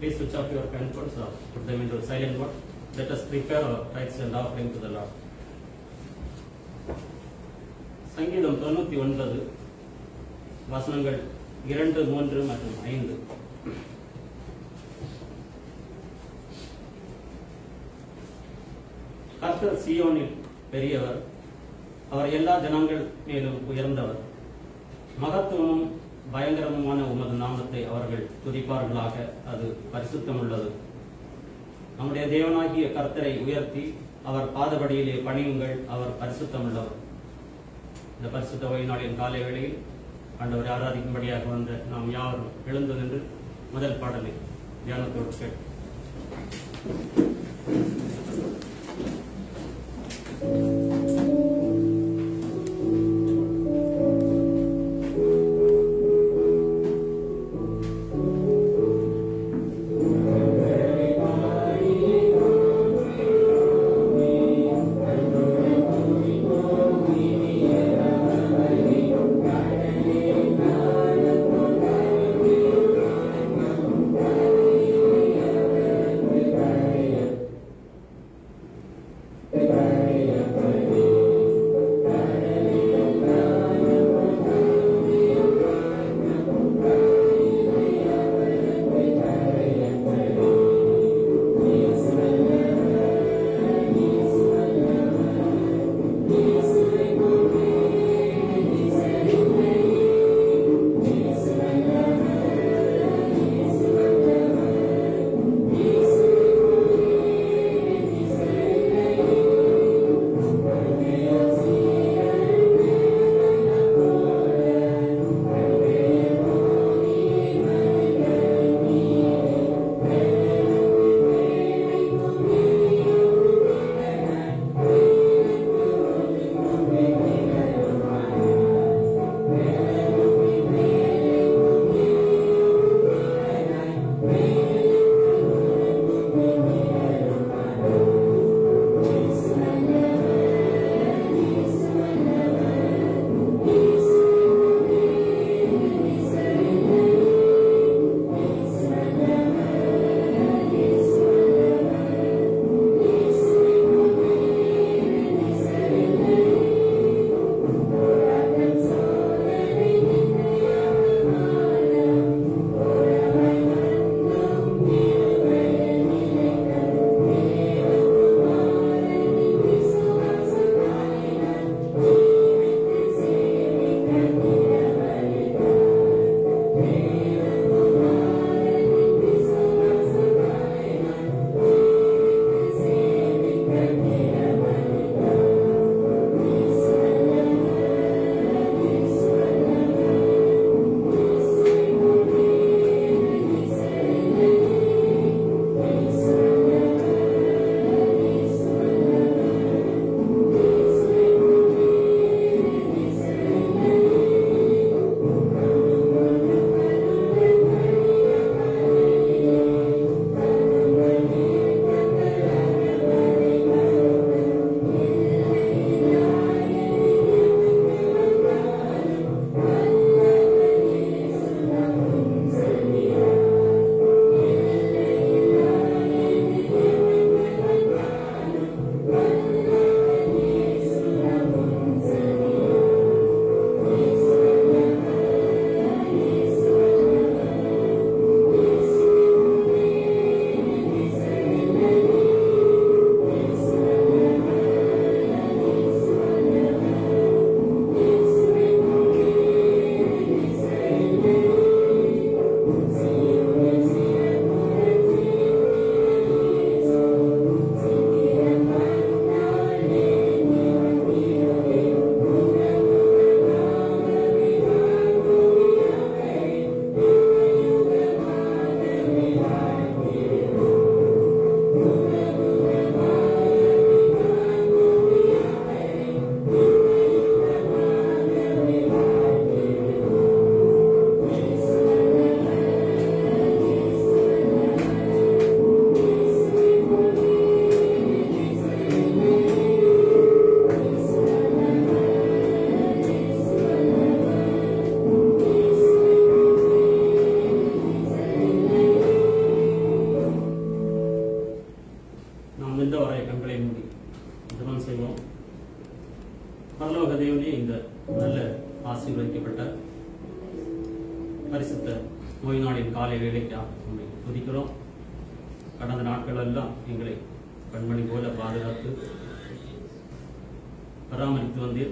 Please switch off your handphones or put them into silent mode. Let us prepare our tithes and offering to the Lord. சங்கீதம் தொண்ணூத்தி ஒன்பது வசனங்கள் இரண்டு மூன்று மற்றும் ஐந்து கர்த்தர் சீயோனில் பெரியவர் அவர் எல்லா ஜனங்கள் மேலும் உயர்ந்தவர் மகத்துவமும் பயங்கரமுமான உமது நாமத்தை அவர்கள் துதிப்பார்களாக அது பரிசுத்தமுள்ளது நம்முடைய தேவனாகிய கர்த்தரை உயர்த்தி அவர் பாதபடியிலே பணியுங்கள் அவர் பரிசுத்தமுள்ளவர் இந்த பரிசுத்த ஓய்நாளின் காலை வேளையில் ஆண்டவரை ஆராதிக்கும்படியாக வந்த நாம் யாவரும் எழுந்து நின்று முதல் பாடலை தியானத்தோடு கேட்டு Thank பரிசுத்த ஓய்வு நாளின் காலை வேலைக்காக உண்மை துதிக்கிறோம் கடந்த நாட்கள் எல்லாம் எங்களை கண்மணி போல பாதுகாத்து பராமரித்து வந்தீர்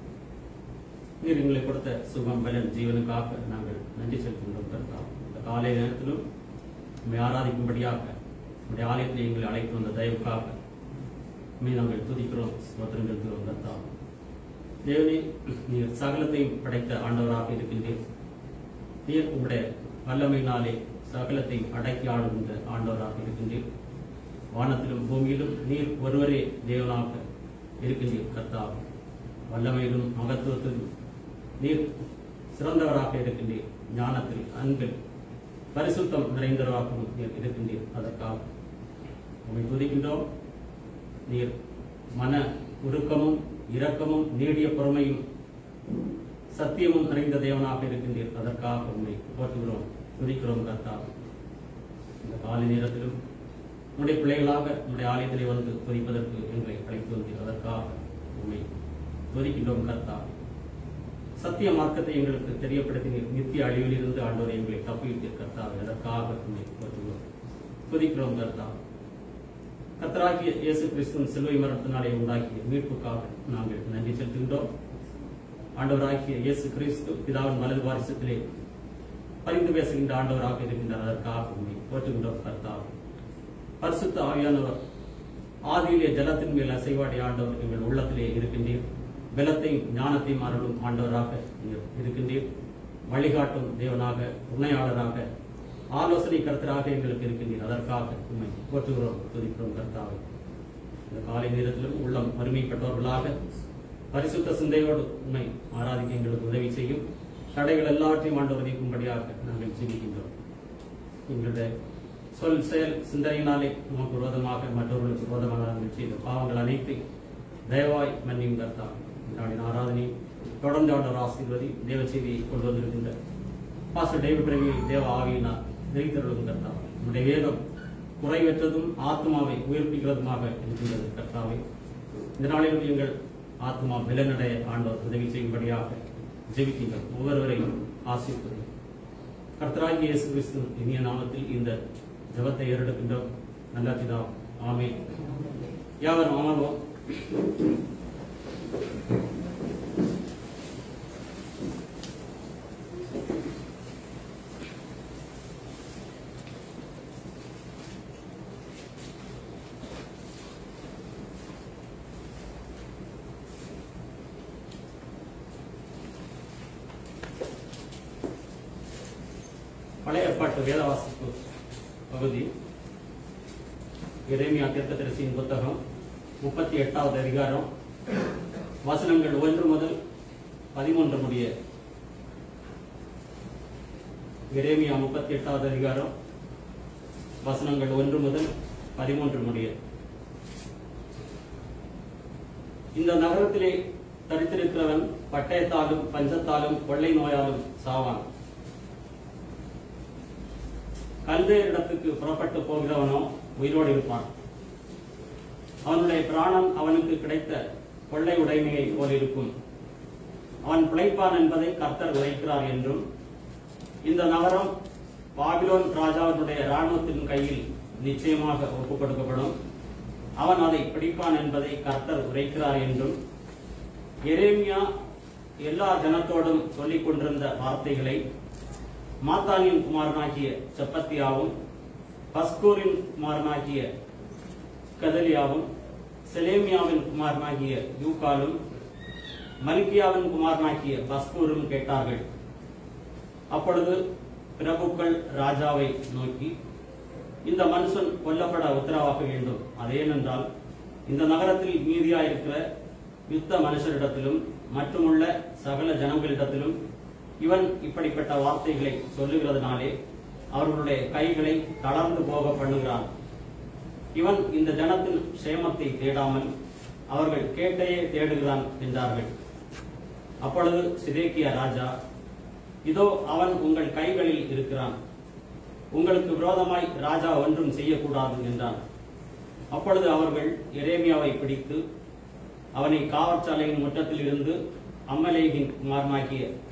நீர் எங்களை கொடுத்த சுகம் பலன் ஜீவனுக்காக நாங்கள் நன்றி செலுத்துகின்றோம் கர்த்தா இந்த காலை நேரத்திலும் உண்மை ஆராதிக்கும்படியாக உடைய ஆலயத்தில் எங்களை அழைத்து வந்த தயவுக்காக உண்மை நாங்கள் துதிக்கிறோம் ஸ்தோத்திரம் செலுத்துகிறோம் கர்த்தா தேவனே நீர் சகலத்தையும் படைத்த ஆண்டவராக இருக்கின்றீர் நீர் உங்களுடைய வல்லமையினாலே சகலத்தை அடக்கி ஆளுகின்ற ஆண்டவராக இருக்கின்றீர் வானத்திலும் பூமியிலும் நீர் ஒருவரே தேவனாக இருக்கின்றீர் கர்த்தா வல்லமையிலும் மகத்துவத்திலும் நீர் சிறந்தவராக இருக்கின்றீர் ஞானத்தில் அன்பில் பரிசுத்தம் நிறைந்தவராகவும் நீர் இருக்கின்றீர் அதற்காக உண்மை துதிக்கின்றோம் நீர் மன உருக்கமும் இரக்கமும் நீடிய பொறுமையும் சத்தியமும் நிறைந்த தேவனாக இருக்கின்றீர் அதற்காக உண்மை போற்றுகிறோம் துதிக்கிறோம் கர்த்தா இந்த காலை நேரத்திலும் உன்னுடைய பிள்ளைகளாக உன்னுடைய ஆலயத்திலே வந்து துதிப்பதற்கு எங்களை அழைத்து வந்தீர் அதற்காக உண்மை துதிக்கின்றோம் கர்த்தா சத்திய மார்க்கத்தை எங்களுக்கு தெரியப்படுத்தினீர் நித்திய அழிவில் இருந்து ஆண்டோரை எங்களை தப்பிவிட்டீர் கர்த்தா அதற்காக உண்மை போற்றுகிறோம் துதிக்கிறோம் கர்த்தா கர்த்தராகிய இயேசு கிறிஸ்துவின் சிலுவை மரணத்தினாலே உண்டாக்கிய மீட்புக்காக நாங்கள் நன்றி செலுத்துகின்றோம் ஆண்டவராகிய இயேசு கிறிஸ்து பிதாவின் வலது வாரிசத்திலே பரிந்து பேசுகின்ற ஆண்டவராக இருக்கின்றார் அதற்காக உண்மை போற்றுகின்றோம் கர்த்தா பரிசுத்த ஆவியானவர் ஆதியிலே ஜலத்தின் மேல் அசைவாடி ஆண்டவர் எங்கள் உள்ளத்திலே இருக்கின்றீர் பலத்தையும் ஞானத்தையும் அருளும் ஆண்டவராக நீர் இருக்கின்றீர் வழிகாட்டும் தேவனாக உண்மையாளராக ஆலோசனை கருத்தராக எங்களுக்கு இருக்கின்றீர் அதற்காக உண்மை போற்றுகிறோம் துதிக்கிறோம் கர்த்தாவை இந்த காலை நேரத்திலும் உள்ளம் வறுமைப்பட்டவர்களாக பரிசுத்த சிந்தையோடு உண்மை ஆராதிக்க எங்களுக்கு உதவி செய்யும் தடைகள் எல்லாவற்றையும் ஆண்டவர் நீக்கும்படியாக நாங்கள் ஜீவிக்கின்றோம் எங்களுடைய சொல் செயல் சிந்தனையினாலே நமக்கு விரோதமாக மற்றவர்களுக்கு விரோதமாக நாங்கள் செய்த பாவங்கள் அனைத்தையும் தயவாய் மன்னியும் கர்த்தா நாளின் ஆராதனை தொடர்ந்து ஆண்டவர் ஆசீர்வதி தேவ செய்தியை கொண்டு வந்திருக்கின்ற பாஸ்டர் டேவிட் பிரவி தேவ ஆவியினார் நெறித்தருளும் கர்த்தா நம்முடைய வேதம் குறைவற்றதும் ஆத்மாவை உயிர்ப்பிக்கிறதுமாக இருக்கின்றது கர்த்தாவை இந்த நாளிலும் எங்கள் ஆத்மா பலனடைய ஆண்டவர் உதவி செய்யும்படியாக ஜெபிக்கின்றோம் ஒவ்வொருவரையும் ஆசீர்வதி கர்த்தராகிய இயேசு கிறிஸ்து இனிய நாமத்தில் இந்த ஜெபத்தை ஏறெடுக்கின்றோம் நல்ல பிதா ஆமே யாவரும் அமர்வோம் பழைய ஏற்பாட்டு வேத வாசிப்பு பகுதி இறைமையா தீர்க்கதரிசியின் புத்தகம் முப்பத்தி எட்டாவது அதிகாரம் வசனங்கள் ஒன்று முதல் பதிமூன்று முடிய எரேமியா முப்பத்தி எட்டாவது அதிகாரம் வசனங்கள் ஒன்று முதல் பதிமூன்று முடிய இந்த நகரத்திலே தரித்திருக்கிறவன் பட்டயத்தாலும் பஞ்சத்தாலும் கொள்ளை நோயாலும் சாவான் கல்வேறு இடத்துக்கு புறப்பட்டு போகிறவனோ உயிரோடு இருப்பான் அவனுடைய பிராணம் அவனுக்கு கிடைத்த கொள்ளை உடைமையை போல் இருக்கும் அவன் பிழைப்பான் என்பதை கர்த்தர் உரைக்கிறார் என்றும் இந்த நகரம் பாபிலோன் ராஜாவினுடைய இராணுவத்தின் கையில் நிச்சயமாக ஒப்புக் கொடுக்கப்படும் அவன் அதை பிடிப்பான் என்பதை கர்த்தர் உரைக்கிறார் என்றும் எரேமியா எல்லா ஜனத்தோடும் சொல்லிக் கொண்டிருந்த வார்த்தைகளை மாத்தானின் குமாரனாகிய செப்பத்தியாவும் பஸ்கூரின் குமாரனாகிய கதலியாவும் செலேமியாவின் குமாரனாகிய யூகாலும் மல்கியாவின் குமாரனாகிய பஸ்கூரும் கேட்டார்கள் அப்பொழுது பிரபுக்கள் ராஜாவை நோக்கி இந்த மனுஷன் கொல்லப்பட உத்தரவாக வேண்டும் அதேனென்றால் இந்த நகரத்தில் மீதியாயிருக்கிற யுத்த மனுஷரிடத்திலும் மற்றுமுள்ள சகல ஜனங்களிடத்திலும் இவன் இப்படிப்பட்ட வார்த்தைகளை சொல்லுகிறதுனாலே அவர்களுடைய கைகளை தளர்ந்து போக பண்ணுகிறான் இவன் இந்த ஜனத்தின் சேமத்தை தேடாமல் அவர்கள் கேட்டையே தேடுகிறான் என்றார்கள் அப்பொழுது சிதேக்கியா ராஜா இதோ அவன் உங்கள் கைகளில் இருக்கிறான் உங்களுக்கு விரோதமாய் ராஜா ஒன்றும் செய்யக்கூடாது என்றான் அப்பொழுது அவர்கள் எரேமியாவை பிடித்து அவனை காவற்சாலையின் முற்றத்தில் இருந்து அம்மலேகின் குமாரனாகிய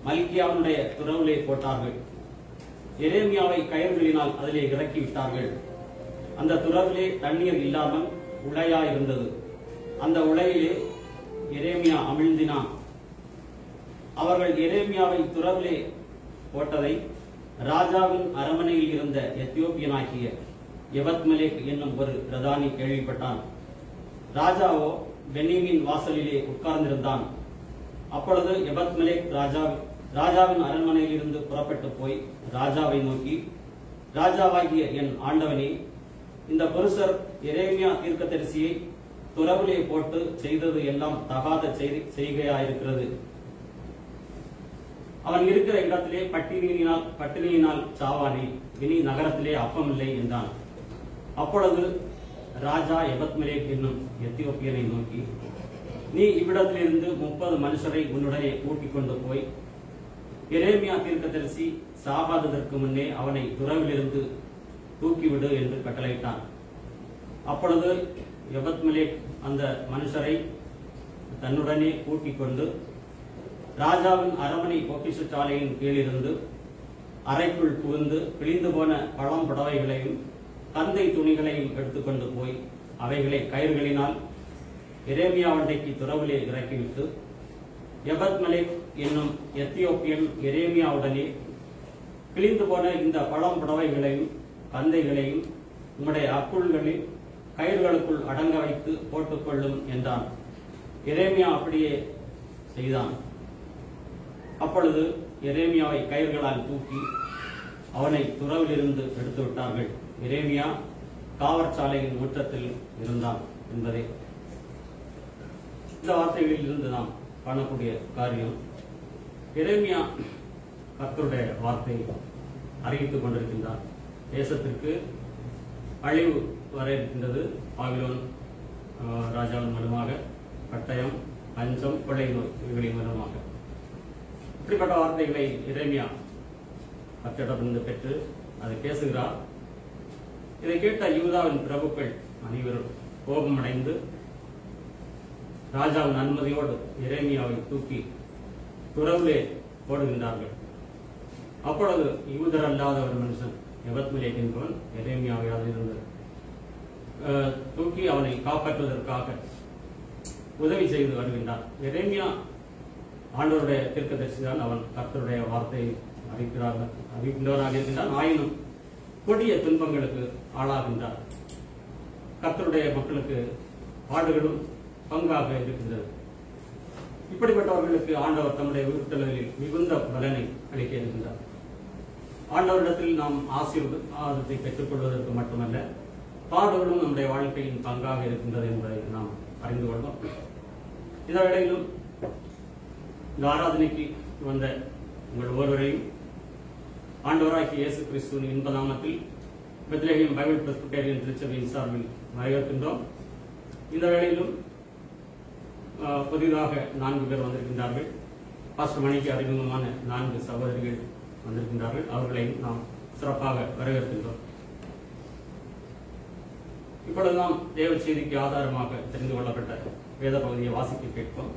மல்கியாவுடைய துறவிலே போட்டார்கள் எரேமியாவை கயர்களினால் அதிலே இறக்கி விட்டார்கள் அந்த துறவிலே தண்ணீர் இல்லாமல் உலையா இருந்தது அந்த உலையிலே எரேமியா அமிழ்ந்தினான் அவர்கள் எரேமியாவை துறவிலே போட்டதை ராஜாவின் அரமனையில் இருந்த எத்தியோப்பியனாகிய எவத்மலேக் என்னும் ஒரு பிரதானி கேள்விப்பட்டான் ராஜாவோ பென்னிமின் வாசலிலே உட்கார்ந்திருந்தான் அப்பொழுது எபத்மலேக் ராஜா ராஜாவின் அரண்மனையில் இருந்து புறப்பட்டு போய் ராஜாவை நோக்கி ராஜாவாகிய என் ஆண்டவனே இந்த புருஷர் எரேமியா தீர்க்கதரிசியை துறவிலே போட்டு செய்தது எல்லாம் தகாத செய்தி- செய்கையாயிருக்கிறது அவன் இருக்கிற இடத்திலே பட்டினியினால் பட்டினியினால் சாவானே இனி நகரத்திலே அப்பமில்லை என்றான் அப்பொழுது ராஜா எபத்மலேக் என்னும் எத்தியோப்பியனை நோக்கி நீ இவ்விடத்திலிருந்து முப்பது மனுஷரை உன்னுடைய கூட்டிக் கொண்டு போய் எரேமியா தீர்க்கதரிசி சாகாததற்கு முன்னே அவனை துறவிலிருந்து தூக்கிவிடு என்று கட்டளையிட்டான் அப்பொழுது எபத்மலேக் அந்த மனுஷரை தன்னுடனே கூட்டிக் கொண்டு ராஜாவின் அரமனை பொக்கிஷசாலையின் கீழிருந்து அறைக்குள் புகுந்து கிழிந்து போன பழம் புடவைகளையும் கந்தை துணிகளையும் எடுத்துக்கொண்டு போய் அவைகளை கயிறுகளினால் எரேமியாவண்டைக்கு துறவிலே இறக்கிவிட்டு எபத்மலேக் என்னும் எத்தியோப்பியன் எரேமியாவுடனே கிழிந்து போன இந்த பழம் புடவைகளையும் கந்தைகளையும் உம்முடைய அக்குள்களில் கயிறுகளுக்குள் அடங்க வைத்து போட்டுக்கொள்ளும் என்றான் எரேமியா அப்படியே செய்தான் அப்பொழுது எரேமியாவை கயிர்களால் தூக்கி அவனை துறவிலிருந்து எடுத்து விட்டார்கள் எரேமியா காவற்சாலையின் முற்றத்தில் இருந்தான் என்பதே இந்த வார்த்தைகளில் இருந்து நாம் காணக்கூடிய காரியம் எரேமியா கர்த்தருடைய வார்த்தை அறிவித்துக் கொண்டிருக்கின்றார் தேசத்திற்கு அழிவு வர இருக்கின்றது பாபிலோன் ஆஹ், ராஜாவின் மூலமாக பட்டயம் பஞ்சம் கொள்ளை நோய் இவைகளின் மூலமாக இப்படிப்பட்ட வார்த்தைகளை இறைமையா கத்திடமிருந்து பெற்று அதை பேசுகிறார் இதை கேட்ட யூதாவின் பிரபுக்கள் அனைவரும் கோபமடைந்து ராஜாவின் அனுமதியோடு இறைமையாவை தூக்கி துறவிலே போடுகின்றார்கள் அப்பொழுது யூதர் அல்லாத ஒரு மனுஷன் எவத்மிலேக் என்பவன் எரேமியாவை அதிலிருந்து அஹ், தூக்கி அவனை காப்பாற்றுவதற்காக உதவி செய்து வருகின்றான் எரேமியா ஆண்டவருடைய தீர்க்கதரிசி தான் அவன் கர்த்தருடைய வார்த்தையை அறிவிக்கிறார்கள் அறிவிக்கின்றவராக இருக்கின்றான் ஆயினும் கொடிய துன்பங்களுக்கு ஆளாகின்றார் கர்த்தருடைய மக்களுக்கு பாடுகளும் பங்காக இருக்கின்றது இப்படிப்பட்டவர்களுக்கு ஆண்டவர் தம்முடைய உயிர்த்தலில் மிகுந்த பலனை அளிக்க இருக்கின்றார் ஆண்டவரிடத்தில் நாம் ஆசீர்வாதத்தை பெற்றுக் கொள்வதற்கு மட்டுமல்ல பாடுகளும் நம்முடைய வாழ்க்கையின் பங்காக இருக்கின்றது என்பதை நாம் அறிந்து கொள்வோம் இந்த வேளையிலும் இந்த ஆராதனைக்கு வந்த உங்கள் ஒவ்வொருவரையும் ஆண்டவராகிய இயேசு கிறிஸ்துவின் இன்ப நாமத்தில் பெத்லேஹேம் பைபிள் பிரஸ்பிட்டேரியன் திருச்சபையின் சார்பில் வரவேற்கின்றோம் இந்த வேளையிலும் ஆஹ், புதிதாக நான்கு பேர் வந்திருக்கின்றார்கள் பாஸ்டர் மணிக்கு அறிமுகமான நான்கு சகோதரிகள் வந்திருக்கின்றார்கள் அவர்களை நாம் சிறப்பாக வரவேற்கின்றோம் இப்பொழுது நாம் தேவ செய்திக்கு ஆதாரமாக தெரிந்து கொள்ளப்பட்ட வேத பகுதியை வாசிக்க கேட்போம்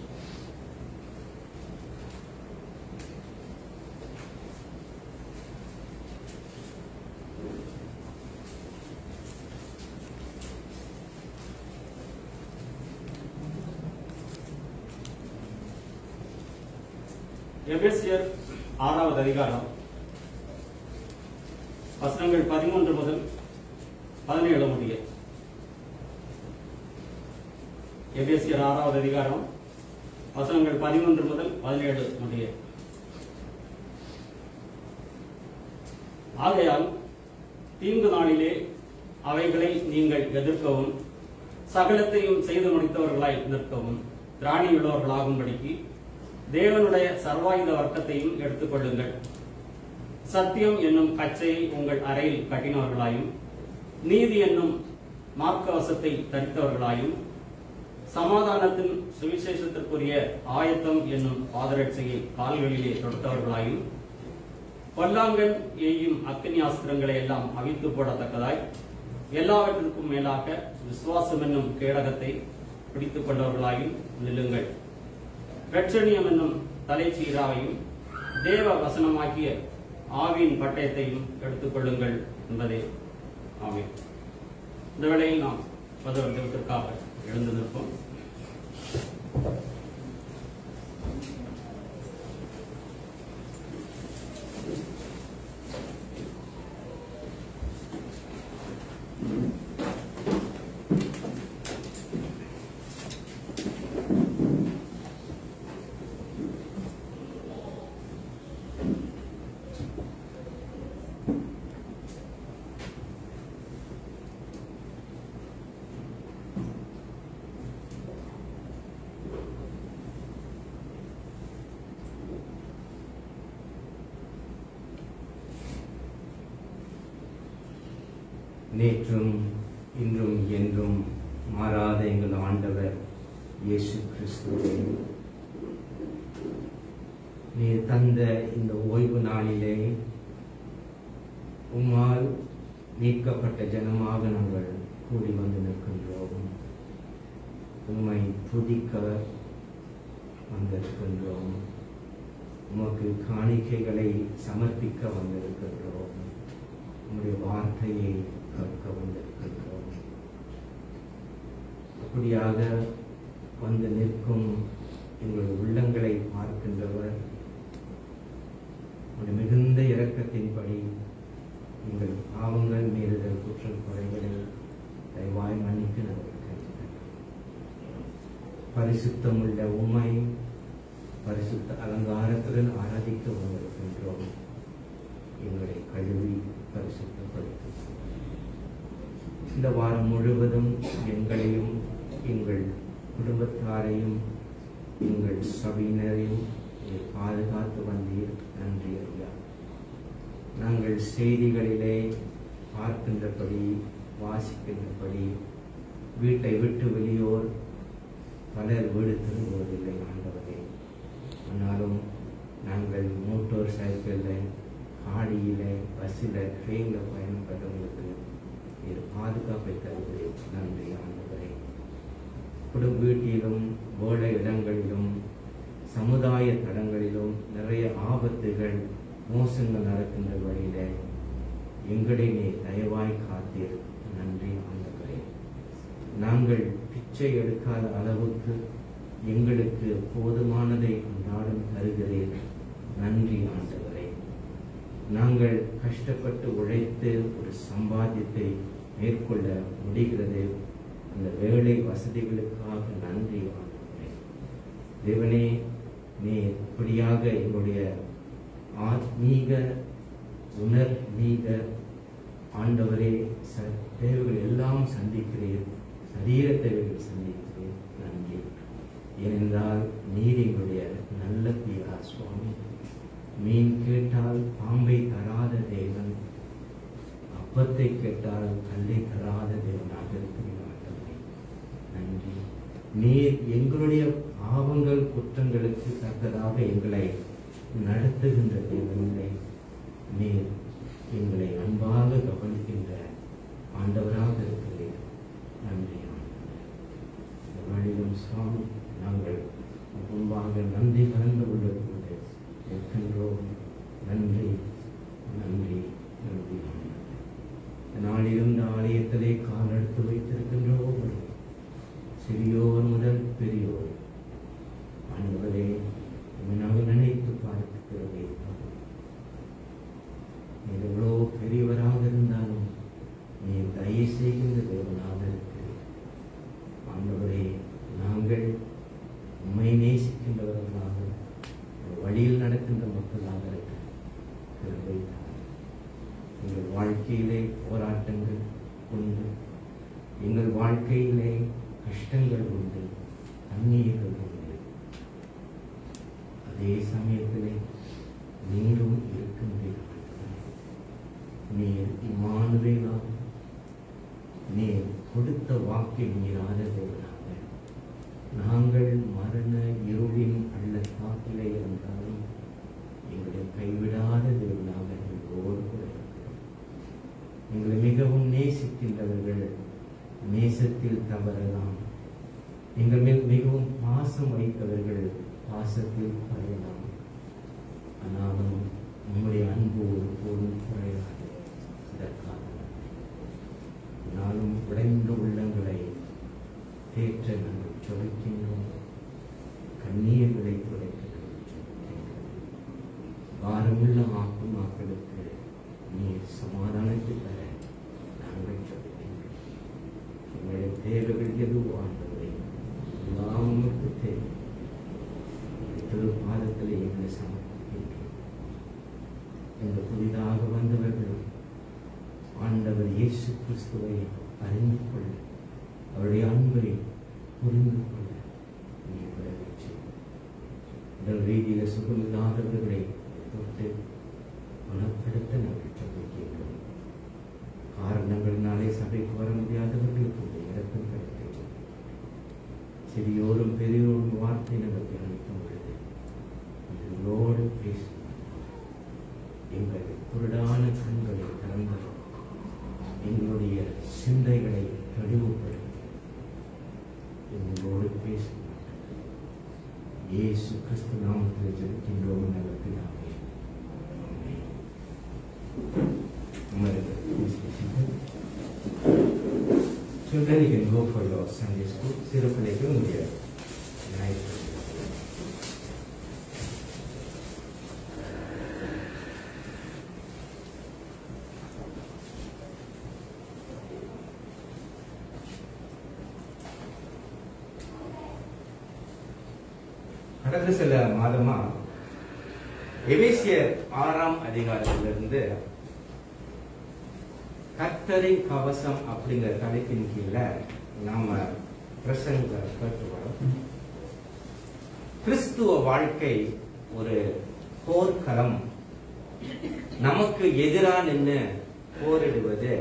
எபேசியர் ஆறாவது அதிகாரம் வசனங்கள் பதிமூன்று முதல் பதினேழு முடிய எபேசியர் ஆறாவது அதிகாரம் வசனங்கள் பதிமூன்று முதல் பதினேழு முடிய ஆகையால் தீங்கு நாளிலே அவைகளை நீங்கள் எதிர்க்கவும் சகலத்தையும் செய்து முடித்தவர்களாய் நிற்கவும் திராணியுள்ளவர்களாகும்படிக்கு தேவனுடைய சர்வாயுத வர்க்கத்தையும் எடுத்துக்கொள்ளுங்கள் சத்தியம் என்னும் கச்சையை உங்கள் அறையில் கட்டினவர்களாயும் நீதி என்னும் மார்க்கவசத்தை தரித்தவர்களாயும் சமாதானத்தின் சுவிசேஷத்திற்குரிய ஆயத்தம் என்னும் பாதரட்சையை கால்களிலே தொடுத்தவர்களாயும் பொல்லாங்கன் எய்யும் அக்னி ஆஸ்திரங்களை எல்லாம் அவித்து போடத்தக்கதாய் எல்லாவற்றிற்கும் மேலாக விசுவாசம் என்னும் கேடகத்தை பிடித்துக் கொண்டவர்களாயும் நில்லுங்கள் ரட்சணியம் என்னும் தலைச்சீராவையும் தேவ வசனமாக்கிய ஆவியின் பட்டயத்தையும் எடுத்துக்கொள்ளுங்கள் என்பதே ஆமென் இந்த வேளையில் நாம் பதில் தினத்திற்காக எழுந்து நிற்போம் நேற்றும் இன்றும் என்றும் மாறாத எங்கள் ஆண்டவர் இயேசு கிறிஸ்துவே நீர் தந்த இந்த ஓய்வு நாளிலே உம்மால் மீட்கப்பட்ட ஜனமாக நாங்கள் கூடி வந்து நிற்கின்றோம் உம்மை துதிக்க வந்திருக்கின்றோம் உமக்கு காணிக்கைகளை சமர்ப்பிக்க வந்திருக்கின்றோம் உம்முடைய வார்த்தையை கற்க வந்திருக்கின்றோம் அப்படியாக வந்து நிற்கும் எங்களுடைய உள்ளங்களை பார்க்கின்றவர் உடைய மிகுந்த இரக்கத்தின்படி எங்கள் பாவங்கள் மீறுதல் குற்றம் குறைகளை தயவாய் மன்னித்து நாங்கள் கேட்கிறோம் பரிசுத்தமுள்ள உம்மை பரிசுத்த அலங்காரத்துடன் ஆராதிக்க வந்திருக்கின்றோம் எங்களை கழுவி பரிசுத்தப்படுத்தும் இந்த வாரம் முழுவதும் எங்களையும் எங்கள் குடும்பத்தாரையும் எங்கள் சபையினரையும் நீர் பாதுகாத்து வந்தீர் நன்றி ஐயா நாங்கள் செய்திகளிலே பார்க்கின்றபடி வாசிக்கின்றபடி வீட்டை விட்டு வெளியோர் பலர் வீடு திரும்புவதில்லை ஆண்டவரே ஆனாலும் நாங்கள் மோட்டார் சைக்கிளில் காடியில் பஸ்ஸில் ட்ரெயினில் பயணப்படுறவங்களுக்கு நீர் பாதுகாப்பை தருகிறேன் நன்றி ஆண்டவரே குடும்ப வீட்டிலும் வேலை இடங்களிலும் சமுதாய தடங்களிலும் நிறைய ஆபத்துகள் மோசங்கள் நடக்கின்ற வழியில எங்களை நீ தயவாய் காத்தீர் நன்றி ஆண்டவரே நாங்கள் பிச்சை எடுக்காத அளவுக்கு எங்களுக்கு போதுமானதை அன்றாடம் தருகிறேன் நன்றி ஆண்டவரே நாங்கள் கஷ்டப்பட்டு உழைத்து ஒரு சம்பாத்தியத்தை மேற்கொள்ள முடிகிறது அந்த வேலை வசதிகளுக்காக நன்றி ஆண்டவரே தேவனே நீ இப்படியாக எங்களுடைய ஆத்மீக உணர்மீக ஆண்டவரே ச தேவைகள் எல்லாம் சந்திக்கிறேன் சரீர தேவைகள் சந்திக்கிறேன் நன்றி ஏனென்றால் நீர் எங்களுடைய நல்ல பிதா சுவாமி மீன் கேட்டால் பாம்பை தராத தேவன் அப்பத்தை கேட்டால் கல்லை தராத தேவனாக இருக்கிறீர்கள் ஆண்டவரே. நன்றி நீர் எங்களுடைய பாவங்கள் குற்றங்களுக்கு தக்கதாக எங்களை நடத்துகின்ற தேவனில்லை நீர் எங்களை அன்பாக கவனிக்கின்ற ஆண்டவராக இருக்கிறீர் நன்றி ஆண்டவரே. இந்த வழியிலும் சுவாமி நாங்கள் முன்பாக நன்றி கலந்து கொள்வதற்கு இருக்கின்றோம் நன்றி நன்றி நன்றி ஆண்டவரே. இந்த நாளிலும் இந்த ஆலயத்திலே கால் எடுத்து வைத்திருக்கின்றோம் சிறியோர் முதல் பெரியோர் ஆண்டவரே உம்மை நாங்கள் நினைத்து பார்க்கிறதே நீர் எவ்வளோ பெரியவராக இருந்தாலும் நீர் தயை செய்கின்ற தேவனாக இருக்கிறீர் ஆண்டவரே நாங்கள் உம்மை நேசிக்கின்றவர்களாக ஒரு வழியில் நடக்கின்ற மக்களாக இருக்க கிருபை தாரும். எங்கள் வாழ்க்கையிலே போராட்டங்கள் உண்டு எங்கள் வாழ்க்கையிலே கஷ்டங்கள் உண்டு கண்ணீர்கள் உண்டு அதே சமயத்திலே நீரும் இருக்கின்றீர்கள் நீர் இமானுவேலா நீர் கொடுத்த வாக்கை மீறாத தேவனாக நாங்கள் மரண இருளின் பள்ளத்தாக்கிலே இருந்தாலும் எங்களை கைவிடாத தேவனாக எங்களோடு கூட இருக்கிறோம். எங்களை மிகவும் நேசிக்கின்றவர்கள் நேசத்தில் தவறலாம் எங்கள் மேல் மிகவும் பாசம் வைத்தவர்கள் பாசத்தில் பறையலாம் ஆனால் மக்களுக்கு நீ சமாதானத்தை தர நாங்கள் சொல்லுங்கள் எங்களுடைய தேவைகள் எதுவோ ஆண்டவரை எல்லாம் உமக்கு தேவை திருப்பாதத்தில் எங்களை சமர்ப்பிக்கின்றோம் இந்த புதிதாக வந்தவர்களும் ஆண்டவர் இயேசு கிறிஸ்துவை அறிந்து கொள்ள அவருடைய அன்பை புரிந்து கொள்ள நீ உதவி செய். உடல் ரீதியில சுகமில்லாதவர்களை தொட்டு குணப்படுத்த நாங்கள் சொல்லிக்கிறோம் காரணங்களினாலே சபைக்கு வர முடியாதவர்களுக்கு இந்த இடத்தில் கிடைக்கிறது சிறியோரும் பெரியோரும் வார்த்தை நாங்கள் தியானிக்கும் பொழுது எங்களோடு பேசும் எங்கள் குருடான கண்களை திறந்து எங்களுடைய சிந்தைகளை தெளிவுபடுத்தி எங்களோடு பேசும் இயேசு கிறிஸ்து நாமத்தில் ஜெபிக்கின்றோம் நல்ல பிதாவே ஆமென். அமருங்கள். Please be seated. Children, you can go for your Sunday school. சிறப்பிலைக்கு உங்களுடைய ஞாயிற்று கடந்த சில மாதமா எபேசியர் ஆறாம் அதிகாரத்திலிருந்து கர்த்தரின் கவசம் அப்படிங்கிற தலைப்பின் கீழே நாம பிரசங்க கேட்டு வரோம் கிறிஸ்துவ வாழ்க்கை ஒரு போர்க்களம் நமக்கு எதிரா நின்று போரிடுவது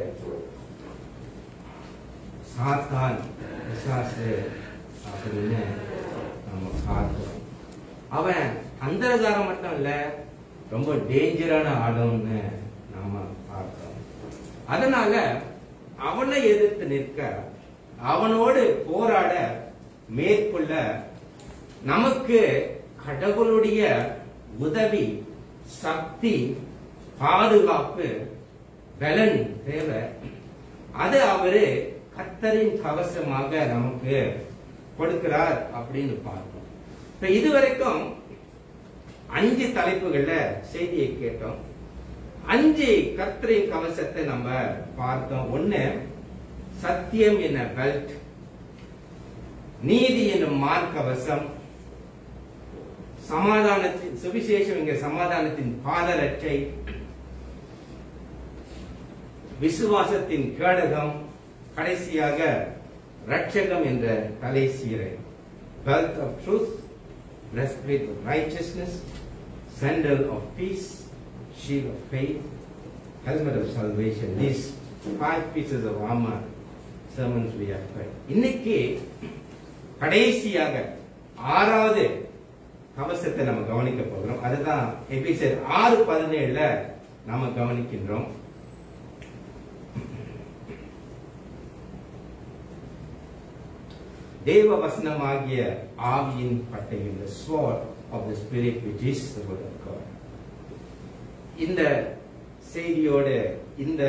சாத்தான் பிசாசு அப்படின்னு நம்ம பார்க்கிறோம் அவன் அந்தரகாரம் மட்டும் இல்ல ரொம்ப டேஞ்சரான ஆளுன்னு நாம பார்க்கிறோம் அதனால அவனை எதிர்த்து நிற்க அவனோடு போராட மேற்கொள்ள நமக்கு கடவுளுடைய உதவி சக்தி பாதுகாப்பு பலன் தேவை அது அவரு கத்தரின் கவசமாக நமக்கு கொடுக்கிறார் அப்படின்னு பார்ப்போம் இப்ப இதுவரைக்கும் அஞ்சு தலைப்புகள்ல செய்தியை கேட்டோம் அஞ்சு கர்த்தரின் கவசத்தை நம்ம பார்த்தோம் ஒண்ணு சத்தியம் என்ன பெல்ட் நீதி என்னும் மார்க்கவசம் சமாதானத்தின் சுவிசேஷம் இங்க சமாதானத்தின் பாதரட்சை விசுவாசத்தின் கேடகம் கடைசியாக ரட்சகம் என்ற தலை சீரை belt of truth breastplate of righteousness sandal of peace shield of faith helmet of salvation these five pieces of armor sermons we have heard இன்னைக்கு கடைசியாக ஆறாவது கவசத்தை நம்ம கவனிக்க போகிறோம் அதுதான் எபிசர் ஆறு பதினேழுல நாம கவனிக்கின்றோம் தேவ வசனமாகிய ஆவியின் பட்டயம் the sword of the spirit which is the word of God இந்த செய்தியோட இந்த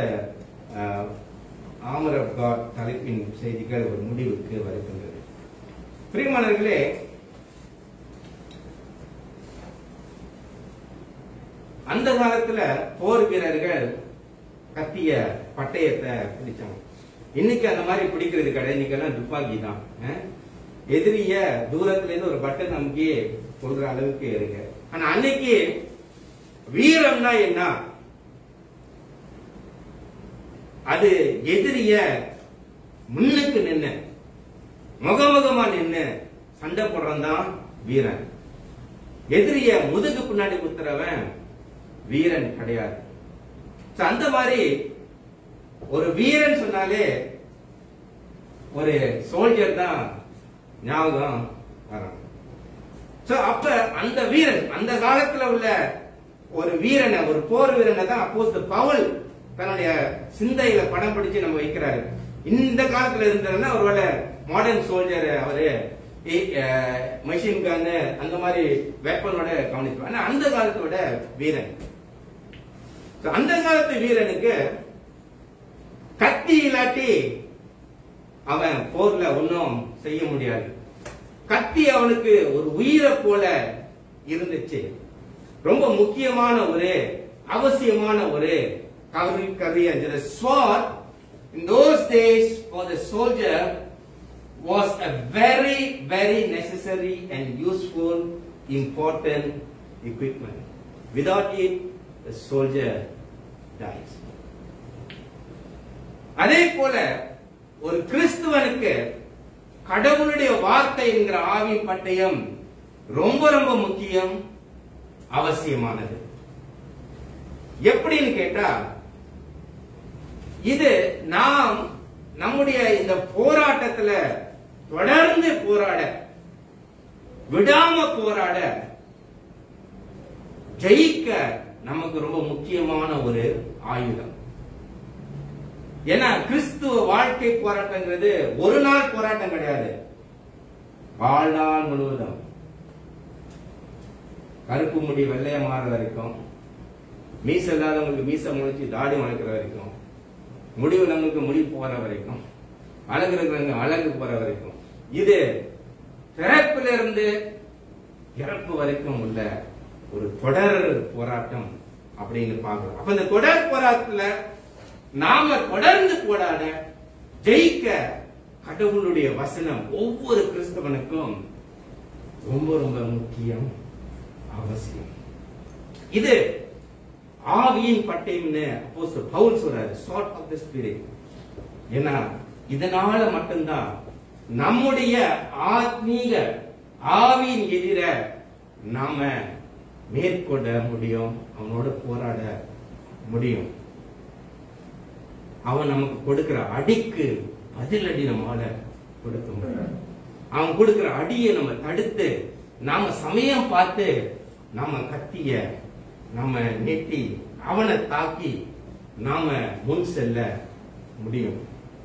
ஆமர் ஆஃப் காட் தலைப்பின் செய்திகள் ஒரு முடிவுக்கு வருகின்றது பிரியமானவர்களே அந்த காலத்துல போர் வீரர்கள் கத்திய பட்டயத்தை பிடிச்சாங்க இன்னைக்கு அந்த மாதிரி பிடிக்கிறது கிடையாது இன்னைக்கெல்லாம் துப்பாக்கி தான் அஹ்? எதிரிய தூரத்துல இருந்து ஒரு பட்டன் நமக்கு சொல்ற அளவுக்கு இருக்கு ஆனா அன்னைக்கு வீரம்னா என்ன அது எதிரிய முன்னுக்கு நின்னு முகமுகமா நின்னு சண்டை போடுறவன் தான் வீரன் எதிரிய முதுகு பின்னாடி குத்துறவன் வீரன் கிடையாது So, அந்த மாதிரி ஒரு வீரன் சொன்னாலே ஒரு சோல்ஜர் தான் ஞாபகம் வரும் So, அப்ப அந்த வீரன் அந்த காலத்துல உள்ள ஒரு வீரனை ஒரு போர் வீரனை தான் அப்போஸ் பவுல் தன்னுடைய சிந்தையில படம் பிடிச்சு நம்ம வைக்கிறாரு இந்த காலத்துல இருந்ததுன்னா ஒருவேளை மாடர்ன் சோல்ஜர் அவரு மெஷின் கன்னு அந்த மாதிரி வெப்பனோட கவனிப்பார் ஆனா அந்த காலத்தோட வீரன் So, அந்த காலத்து வீரனுக்கு கத்தி இல்லாட்டி அவன் போர்ல ஒன்றும் செய்ய முடியாது கத்தி அவனுக்கு ஒரு உயிரை போல இருந்துச்சு ரொம்ப முக்கியமான ஒரு அவசியமான ஒரு கருவி கருவி அந்த sword in those days for the soldier was a very very necessary and useful important equipment without it the soldier dies அதே போல ஒரு கிறிஸ்துவனுக்கு கடவுளுடைய வார்த்தை என்கிற ஆவின் பட்டயம் ரொம்ப ரொம்ப முக்கியம் அவசியமானது எப்படின்னு கேட்டா இது நாம் நம்முடைய இந்த போராட்டத்துல தொடர்ந்து போராட விடாம போராட ஜெயிக்க நமக்கு ரொம்ப முக்கியமான ஒரு ஆயுதம் ஏன்னா கிறிஸ்துவ வாழ்க்கை போராட்டங்கிறது ஒரு நாள் போராட்டம் கிடையாது வாழ்நாள் முழுவதும் கருப்பு முடி வெள்ளைய மாற வரைக்கும் மீச இல்லாதவங்களுக்கு மீச முளைச்சு தாடி முளைக்கிற வரைக்கும் முடிவு நம்மளுக்கு முடி போற வரைக்கும் அழகு இருக்கிறவங்க அழகு போற வரைக்கும் இது பிறப்பிலிருந்து இருந்து இறப்பு வரைக்கும் உள்ள ஒரு தொடர் போராட்டம் அப்படின்னு பார்க்கிறோம் அப்ப இந்த தொடர் போராட்டத்துல நாம தொடர்ந்து போராட ஜெயிக்க கடவுளுடைய வசனம் ஒவ்வொரு கிறிஸ்தவனுக்கும் ரொம்ப ரொம்ப முக்கியம் அவசியம் இது ஆவியின் பட்டயம்னு அப்போஸ்தலர் பவுல் சொல்றாரு சார்ட் ஆஃப் தி ஸ்பிரிட் ஏன்னா இதனால மட்டும்தான் நம்முடைய ஆத்மீக ஆவியின் எதிர நாம மேற்கொள்ள முடியும் அவனோட போராட முடியும் அவன் நமக்கு கொடுக்கிற அடிக்கு பதிலடி நம்மால கொடுக்க முடியும் அவன் கொடுக்கிற அடியை நம்ம தடுத்து நாம சமயம் பார்த்து நம்ம கத்திய நம்ம நெட்டி அவனை தாக்கி நாம முன் செல்ல முடியும்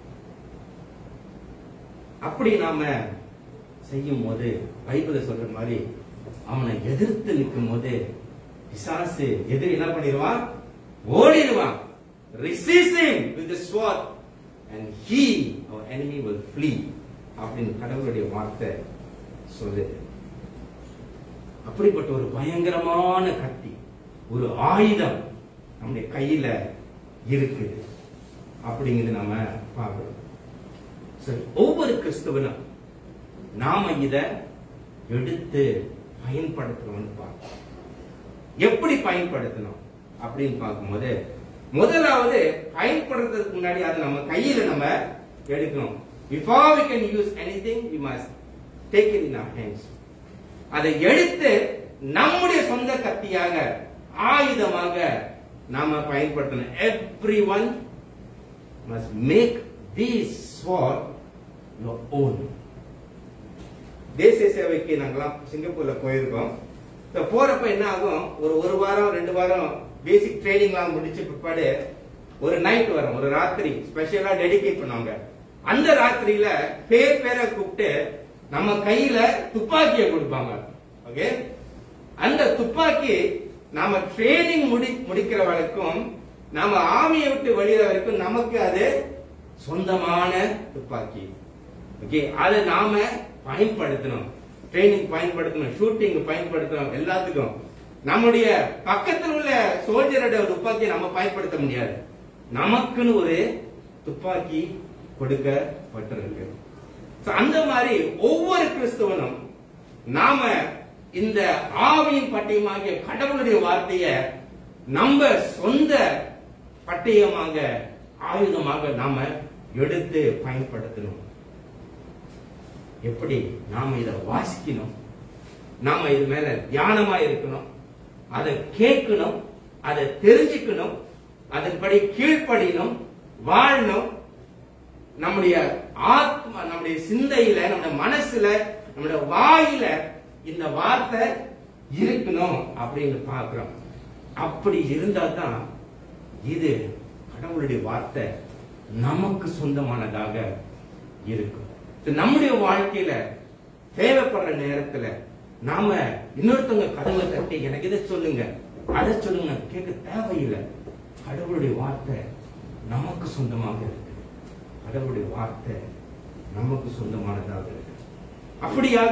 அப்படி நாம செய்யும் போது பைபிள சொல்ற மாதிரி அவனை எதிர்த்து நிற்கும் போது பிசாசு எதிரி என்ன பண்ணிடுவான் ஓடிடுவான் resist him with the sword and he our enemy will flee அப்படின்னு கடவுளுடைய வார்த்தை சொல்லுது அப்படிப்பட்ட ஒரு பயங்கரமான கத்தி ஒரு ஆயுதம் நம்முடைய கையில இருக்குது அப்படிங்கிறது நம்ம பார்க்கிறோம் சரி ஒவ்வொரு கிறிஸ்தவனும் நாம இத எடுத்து பயன்படுத்தணும்னு பார்க்கணும் எப்படி பயன்படுத்தணும் அப்படின்னு பார்க்கும்போது முதலாவது பயன்படுத்துறதுக்கு முன்னாடி அதை நம்ம கையில நம்ம எடுக்கணும் before we can use anything we must take it in our hands அதை எடுத்து நம்முடைய சொந்த கத்தியாக ஆயுதமாக நாம பயன்படுத்தணும் everyone must make this sword your own தேசிய சேவைக்கு நாங்கெல்லாம் சிங்கப்பூர்ல போயிருக்கோம் இப்ப போறப்ப என்ன ஆகும் ஒரு ஒரு வாரம் ரெண்டு வாரம் பேசிக் ட்ரைனிங்லாம் முடிச்ச பிற்பாடு ஒரு நைட் வரும் ஒரு ராத்திரி ஸ்பெஷலா டெடிகேட் பண்ணுவாங்க அந்த ராத்திரியில பேர் பேரை கூப்பிட்டு நம்ம கையில துப்பாக்கியை கொடுப்பாங்க ஓகே அந்த துப்பாக்கி நாம ட்ரைனிங் முடி முடிக்கிற வரைக்கும் நாம ஆமியை விட்டு வெளியிற வரைக்கும் நமக்கு அது சொந்தமான துப்பாக்கி ஓகே அதை நாம பயன்படுத்தணும் ட்ரைனிங் பயன்படுத்தணும் ஷூட்டிங் பயன்படுத்தணும் எல்லாத்துக்கும் நம்முடைய பக்கத்தில் உள்ள சோல்ஜரோட துப்பாக்கியை நம்ம பயன்படுத்த முடியாது நமக்குன்னு ஒரு துப்பாக்கி கொடுக்கப்பட்டிருக்கு So, அந்த மாதிரி ஒவ்வொரு கிறிஸ்தவனும் நாம இந்த ஆவியின் பட்டயமாகிய கடவுளுடைய வார்த்தையை நம்ம சொந்த பட்டயமாக ஆயுதமாக நாம எடுத்து பயன்படுத்தணும் எப்படி நாம இத வாசிக்கணும் நாம இது மேல தியானமா இருக்கணும் அதை கேட்கணும் அதை தெரிஞ்சுக்கணும் அதன்படி கீழ்ப்படியணும் வாழணும் நம்முடைய ஆத்மா நம்முடைய சிந்தையில நம்முடைய மனசுல நம்முடைய வாயில இந்த வார்த்தை இருக்கணும் அப்படின்னு பார்க்கிறோம் அப்படி இருந்தா தான் இது கடவுளுடைய வார்த்தை நமக்கு சொந்தமானதாக இருக்கும் இது நம்முடைய வாழ்க்கையில தேவைப்படுற நேரத்துல நாம இன்னொருத்தவங்க கதவை தட்டி எனக்கு இதை சொல்லுங்க அதை சொல்லுங்க நான் கேட்க தேவையில்லை கடவுளுடைய வார்த்தை நமக்கு சொந்தமாக இருக்கு கடவுளுடைய வார்த்தை நமக்கு சொந்தமானதாக இருக்கு அப்படியாக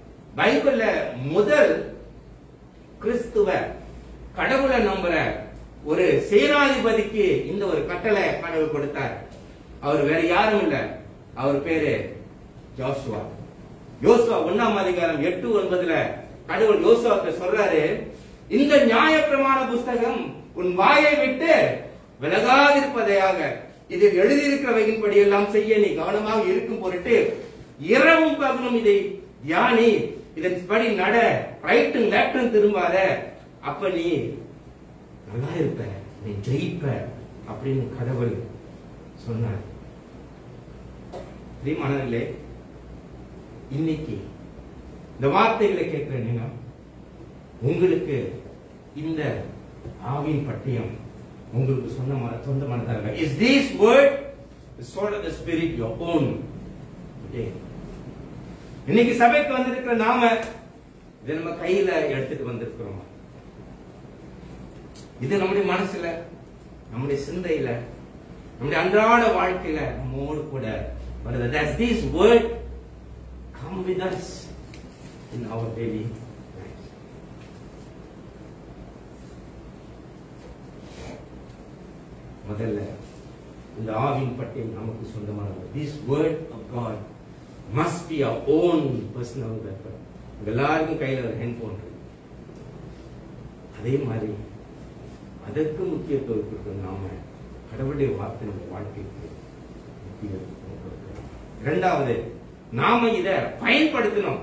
பைபிள்ல முதல் கிறிஸ்துவ கடவுளை நம்புற ஒரு சேனாதிபதிக்கு இந்த ஒரு கட்டளை கடவுள் கொடுத்தார் அவர் வேற யாரும் இல்ல அவர் பேரு ஜோசுவா யோசுவா ஒண்ணாம் அதிகாரம் எட்டு ஒன்பதுல கடவுள் யோசுவாக்கு சொல்றாரு இந்த நியாயப்பிரமாண புஸ்தகம் உன் வாயை விட்டு விலகாதிருப்பதையாக இதில் எழுதியிருக்கிறவையின்படி எல்லாம் செய்ய நீ கவனமாக இருக்கும் பொருட்டு இரவும் பகலும் இதை தியானி இதன்படி நட ரைட்டும் லெப்டும் திரும்பாத அப்ப நீ நல்லா இருப்ப நீ ஜெயிப்ப அப்படின்னு கடவுள் சொன்னார் பிரியமானவர்களே இன்னைக்கு இந்த வார்த்தைகளை கேட்கிற நீங்க உங்களுக்கு இந்த ஆவின் பட்டயம் உங்களுக்கு சொன்ன சொந்தமானதாக is this word soul of the spirit your own இன்னைக்கு சபைக்கு வந்திருக்கிற நாம இதை நம்ம கையில எடுத்துட்டு வந்திருக்கிறோம் இது நம்முடைய மனசுல நம்முடைய சிந்தையில நம்முடைய அன்றாட வாழ்க்கையில நம்மோடு கூட வருது Does this word come with us in our daily lives? முதல்ல இந்த ஆவின் பட்டியல் நமக்கு சொந்தமானது this word of God must be our own personal weapon எல்லாருக்கும் கையில ஒரு ஹெட்போன் இருக்கு அதே மாதிரி அதற்கு முக்கியத்துவம் கொடுக்க நாம கடவுளுடைய வார்த்தை நம்ம வாழ்க்கைக்கு முக்கியத்துவம் கொடுக்கிறோம் இரண்டாவது நாம இத பயன்படுத்தணும்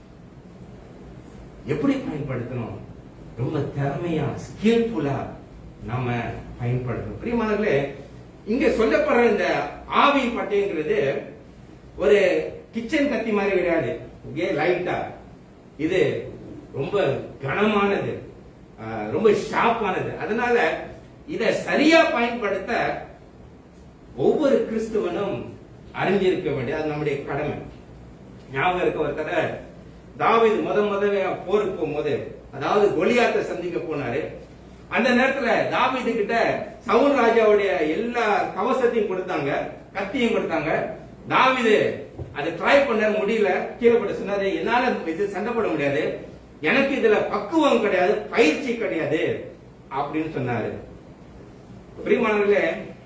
எப்படி பயன்படுத்தணும் ரொம்ப திறமையா ஸ்கில்ஃபுல்லா நாம பயன்படுத்தணும் பிரியமானவர்களே இங்க சொல்லப்படுற இந்த ஆவி பட்டைங்கிறது ஒரு கிச்சன் கத்தி மாதிரி கிடையாது ஓகே லைட்டா இது ரொம்ப கனமானது ஆஹ், ரொம்ப ஷார்ப்பானது அதனால இத சரியா பயன்படுத்த ஒவ்வொரு கிறிஸ்துவனும் அறிஞ்சிருக்க வேண்டியது அது நம்முடைய கடமை ஞாபகம் இருக்க ஒரு கதை தாவீது முத முதல்ல போருக்கு போகும்போது அதாவது கொலியாத்தை சந்திக்க போனாரு அந்த நேரத்துல தாவீது கிட்ட சவுல் ராஜாவுடைய எல்லா கவசத்தையும் கொடுத்தாங்க கத்தியும் கொடுத்தாங்க தாவீது அதை ட்ரை பண்ண முடியல கீழே போட்டு சொன்னாரு என்னால இது சண்டை போட முடியாது எனக்கு இதுல பக்குவம் கிடையாது பயிற்சி கிடையாது அப்படின்னு சொன்னாரு பிரியமானவர்களே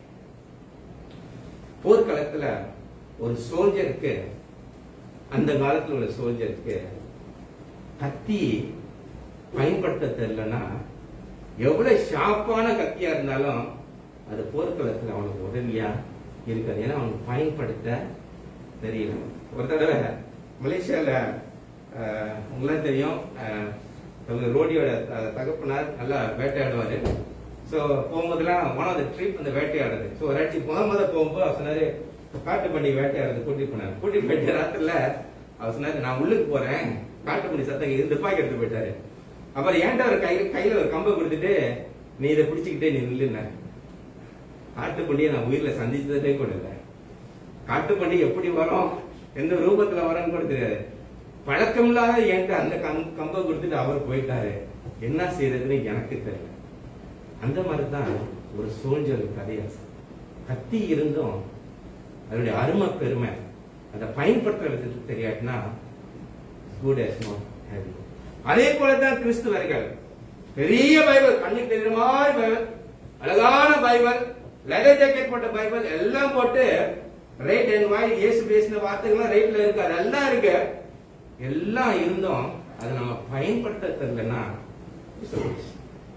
போர்க்களத்துல ஒரு சோல்ஜருக்கு அந்த காலத்துல உள்ள சோல்ஜருக்கு கத்தி பயன்படுத்த தெரியலன்னா எவ்வளவு ஷார்ப்பான கத்தியா இருந்தாலும் அது போர்க்களத்துல அவனுக்கு உதவியா இருக்காது ஏன்னா அவனுக்கு பயன்படுத்த தெரியல ஒரு தடவை மலேசியால அஹ், உங்களுக்கு தெரியும் அஹ், அவங்க ரோடியோட த- தகப்பனார் நல்லா வேட்டையாடுவாரு சோ போகும்போதெல்லாம் ஒன் ஆஃப் த ட்ரிப் அந்த வேட்டையாடுறது சோ ஒரு வாட்டி முத முத போகும்போது அவர் சொன்னாரு காட்டு பண்ணி வேட்டையாடுறது கூட்டிட்டு போனாரு கூட்டிட்டு போயிட்டு ராத்திரில அவர் சொன்னாரு நான் உள்ளுக்கு போறேன் காட்டு பண்ணி சத்தம் இருந்து துப்பாக்கி எடுத்து போயிட்டாரு அப்புறம் ஏன்டா ஒரு கையில கையில ஒரு கம்பை கொடுத்துட்டு நீ இதை பிடிச்சுக்கிட்டே நீ நில்லுன காட்டுப்பண்டியை நான் உயிர்ல சந்திச்சதே கூட இல்லை காட்டுப்பண்டி எப்படி வரும் எந்த ரூபத்துல வரும்னு கூட தெரியாது பழக்கமில்லாத என்கிட்ட அந்த கம்- கம்பை கொடுத்துட்டு அவர் போயிட்டாரு என்ன செய்யறதுன்னு எனக்கு தெரியல அந்த மாதிரி தான் ஒரு சோல்ஜர் கதையா கத்தி இருந்தும் அதனுடைய அருமை பெருமை அதை பயன்படுத்துறது தெரியாட்டினா குட் as not having. அதே போலதான் கிறிஸ்துவர்கள் பெரிய பைபிள் கண்ணுக்கு தெரியுற மாதிரி பைபிள் அழகான பைபிள் லெதர் ஜாக்கெட் போட்ட பைபிள் எல்லாம் போட்டு ரைட் அண்ட் வாய் இயேசு பேசின வார்த்தைகள்லாம் ரைட்ல இருக்கு அதெல்லாம் இருக்கு எல்லாம் இருந்தும் அதை நம்ம பயன்படுத்த தெரியலன்னா it's a waste.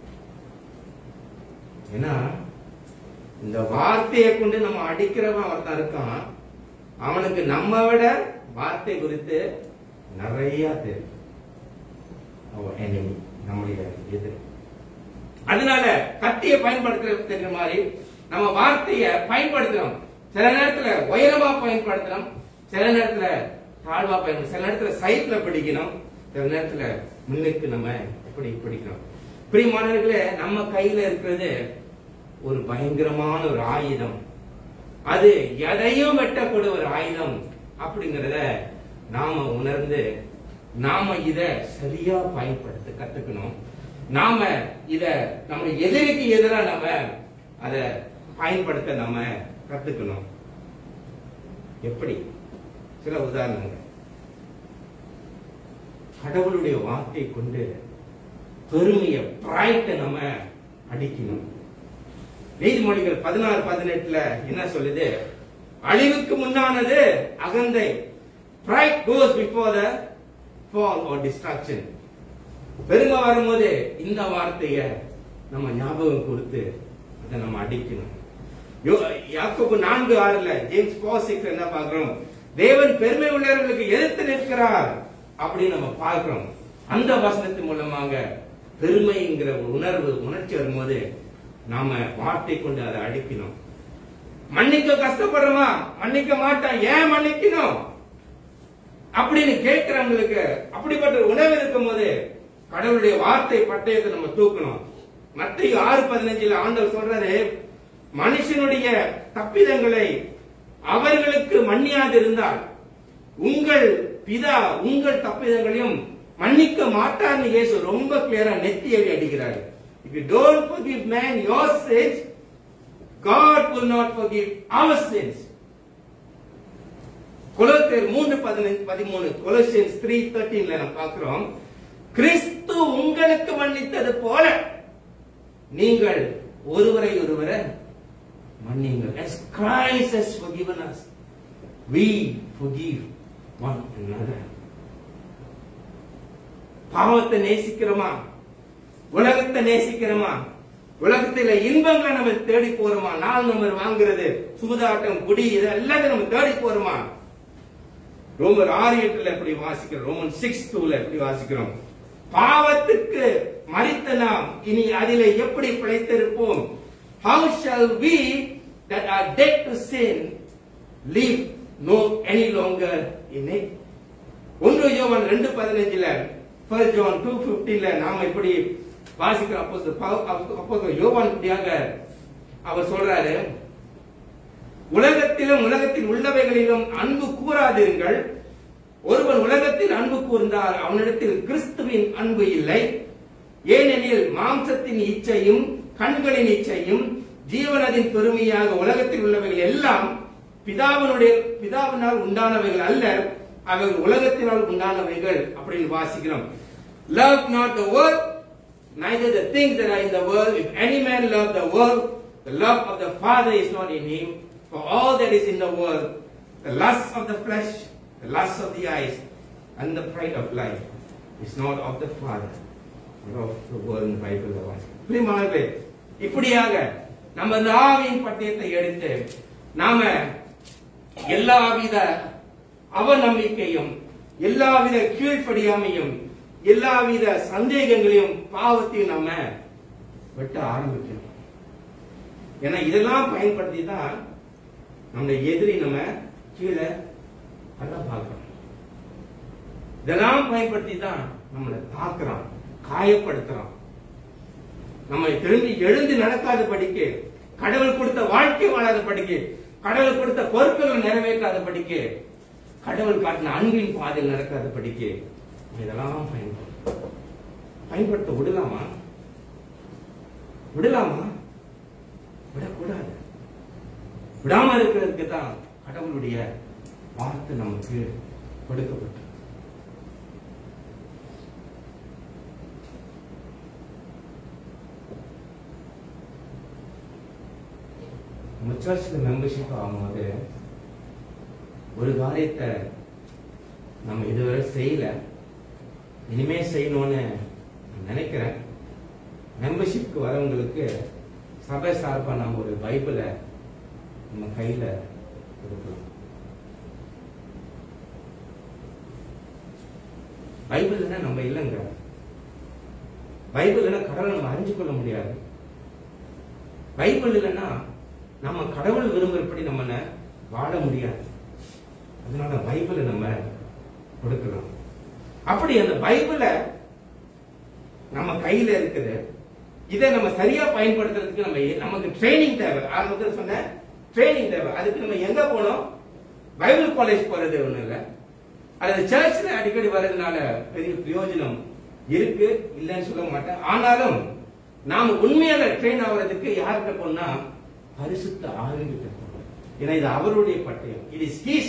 ஏன்னா இந்த வார்த்தையை கொண்டு நம்ம அடிக்கிறவன் ஒருத்தன் இருக்கான் அவனுக்கு நம்ம விட வார்த்தை குறித்து நிறைய தெரியும் அவன் enemy, நம்முடைய எதிரி அதனால கத்தியை பயன்படுத்துறது தெரியுற மாதிரி நம்ம வார்த்தையை பயன்படுத்துறோம் சில நேரத்துல உயரமா பயன்படுத்தணும் சில நேரத்துல தாழ்வா பயன்படுத்தணும் சில நேரத்துல சைட்ல பிடிக்கணும் சில நேரத்துல முன்னுக்கு நம்ம இப்படி பிடிக்கணும் பிரியமானவர்களே நம்ம கையில இருக்கிறது ஒரு பயங்கரமான ஒரு ஆயுதம் அது எதையும் வெட்டக்கூடிய ஒரு ஆயுதம் அப்படிங்கறத நாம உணர்ந்து நாம இத சரியா பயன்படுத்த கத்துக்கணும் நாம இத நம்ம எதிரிக்கு எதிரா நம்ம அத பயன்படுத்த நம்ம கத்துக்கணும் எப்படி சில உதாரணங்கள் கடவுளுடைய வார்த்தை கொண்டு பெருமைய பிராய்ட்ட நம்ம அடிக்கணும் நீதிமொழிகள் பதினாறு பதினெட்டுல என்ன சொல்லுது அழிவுக்கு முன்னானது அகந்தை pride goes before the fall or destruction பெருமை வரும்போது இந்த வார்த்தைய நம்ம ஞாபகம் கொடுத்து அதை நம்ம அடிக்கணும் யோ- யாக்கோபு நான்கு ஆறுல ஜேம்ஸ் பாசிக் என்ன பார்க்கிறோம் தேவன் பெருமை உள்ளவர்களுக்கு எதிர்த்து நிற்கிறார் அப்படின்னு நம்ம பார்க்கிறோம் அந்த வசனத்தின் மூலமாக பெருமைங்கிற ஒரு உணர்வு உணர்ச்சி வரும்போது நாம வார்த்தை கொண்டு அதை அடிக்கணும் மன்னிக்க கஷ்டப்படுறோமா மன்னிக்க மாட்டான் ஏன் மன்னிக்கணும் அப்படின்னு கேட்கிறவங்களுக்கு அப்படிப்பட்ட ஒரு உணர்வு இருக்கும் போது கடவுளுடைய வார்த்தை பட்டயத்தை நம்ம தூக்கணும் மத்திய ஆறு பதினஞ்சுல ஆண்டவர் சொல்றாரு மனுஷனுடைய தப்பிதங்களை அவர்களுக்கு மன்னியாது இருந்தால் உங்கள் பிதா உங்கள் தப்பிதங்களையும் மன்னிக்க மாட்டார்னு இயேசு ரொம்ப கிளியரா நெத்தியடி அடிக்கிறாரு if you don't forgive man your sins god will not forgive our sins கொலோசியர் மூன்று பதினைந்து பதிமூணு கொலோசியன்ஸ் த்ரீ தேர்ட்டீன்ல நம்ம பார்க்கிறோம் கிறிஸ்து உங்களுக்கு மன்னித்தது போல நீங்கள் ஒருவரை ஒருவரை மன்னிங்கள் as Christ has forgiven us we forgive one another பாவத்தை நேசிக்கிறோமா உலகத்தை நேசிக்கிறோமா உலகத்துல இன்பங்களை நம்ம தேடி போறோமா நாள் நம்பர் வாங்குறது சூதாட்டம் குடி இது எல்லாத்தையும் நம்ம தேடி போறோமா ரோமர் ஆறு எட்டுல எப்படி வாசிக்கிறோம் ரோமன் சிக்ஸ் டூல எப்படி வாசிக்கிறோம் பாவத்துக்கு மறித்த நாம் இனி அதிலே எப்படி பிழைத்திருப்போம் how shall we that are dead to sin live no any longer in it ஒன்று யோவான் ரெண்டு பதினஞ்சுல ஃபர்ஸ்ட் ஜோன் டூ பிப்டீன்ல நாம இப்படி வாசிக்கிறோம் அப்போ அப்போ யோவான் இப்படியாக அவர் சொல்றாரு உலகத்திலும் உலகத்தில் உள்ளவைகளிலும் அன்பு கூறாதிருங்கள் ஒருவன் உலகத்தில் அன்பு கூர்ந்தால் அவனிடத்தில் கிறிஸ்துவின் அன்பு இல்லை ஏனெனில் மாம்சத்தின் இச்சையும் கண்களின் இச்சையும் ஜீவனதின் பெருமையாக உலகத்தில் உள்ளவைகள் எல்லாம் பிதாவினுடைய பிதாவினால் உண்டானவைகள் அல்ல அவைகள் உலகத்தினால் உண்டானவைகள் அப்படின்னு வாசிக்கிறோம் love not the world neither the things that are in the world if any man love the world the love of the father is not in him for all that is in the world the lust of the flesh the lust of the eyes and the pride of life is not of the father but of the world in the bible பிரியமானவர்களே இப்படியாக நம்ம இந்த ஆவியின் பட்டயத்தை எடுத்து நாம எல்லாவித அவநம்பிக்கையும் எல்லாவித கீழ்ப்படியாமையும் எல்லாவித சந்தேகங்களையும் பாவத்தையும் நாம வெட்ட ஆரம்பிக்கணும் ஏன்னா இதெல்லாம் பயன்படுத்தி தான் நம்முடைய எதிரி நம்ம கீழே பண்ண பார்க்கிறோம் இதெல்லாம் பயன்படுத்தி தான் நம்மளை தாக்குறான் காயப்படுத்துறான் நம்மை திரும்பி எழுந்து நடக்காத படிக்க கடவுள் கொடுத்த வாழ்க்கை வாழாத படிக்க கடவுள் கொடுத்த பொறுப்புகளை நிறைவேற்றாத படிக்க கடவுள் காட்டின அன்பின் பாதையில் நடக்காத படிக்க இதெல்லாம் பயன்படுத்த பயன்படுத்த விடலாமா விடலாமா விடக்கூடாது விடாம இருக்கிறதுக்கு தான் கடவுளுடைய வார்த்தை நமக்கு கொடுக்கப்பட்டது நம்ம சர்ச்சில் மெம்பர்ஷிப் ஆகும்போது ஒரு காரியத்தை நம்ம இதுவரை செய்யல இனிமே செய்யணும்னு நான் நினைக்கிறேன் மெம்பர்ஷிப்க்கு வரவங்களுக்கு சபை சார்பா நம்ம ஒரு பைபிளை நம்ம கையில கொடுக்கலாம் பைபிள் இல்லைன்னா நம்ம இல்லைங்க பைபிள் இல்லைன்னா கடவுளை நம்ம அறிஞ்சு கொள்ள முடியாது பைபிள் இல்லைன்னா நம்ம கடவுள் விரும்புறபடி நம்ம வாழ முடியாது அதனால பைபிளை நம்ம கொடுக்கலாம் அப்படி அந்த பைபிளை நம்ம கையில இருக்குது இதை நம்ம சரியா பயன்படுத்துறதுக்கு நம்ம நமக்கு ட்ரைனிங் தேவை ஆரம்பத்தில் சொன்ன ட்ரைனிங் தேவை அதுக்கு நம்ம எங்க போனோம் பைபிள் காலேஜ் போறது ஒண்ணு இல்ல அது சர்ச்ல அடிக்கடி வர்றதுனால பெரிய பிரயோஜனம் இருக்கு இல்லைன்னு சொல்ல மாட்டேன் ஆனாலும் நாம உண்மையான ட்ரெயின் ஆகுறதுக்கு யார்கிட்ட போனா பரிசுத்த ஆவிகிட்ட போகணும் ஏன்னா இது அவருடைய பட்டயம் இது இஸ் ஹீஸ்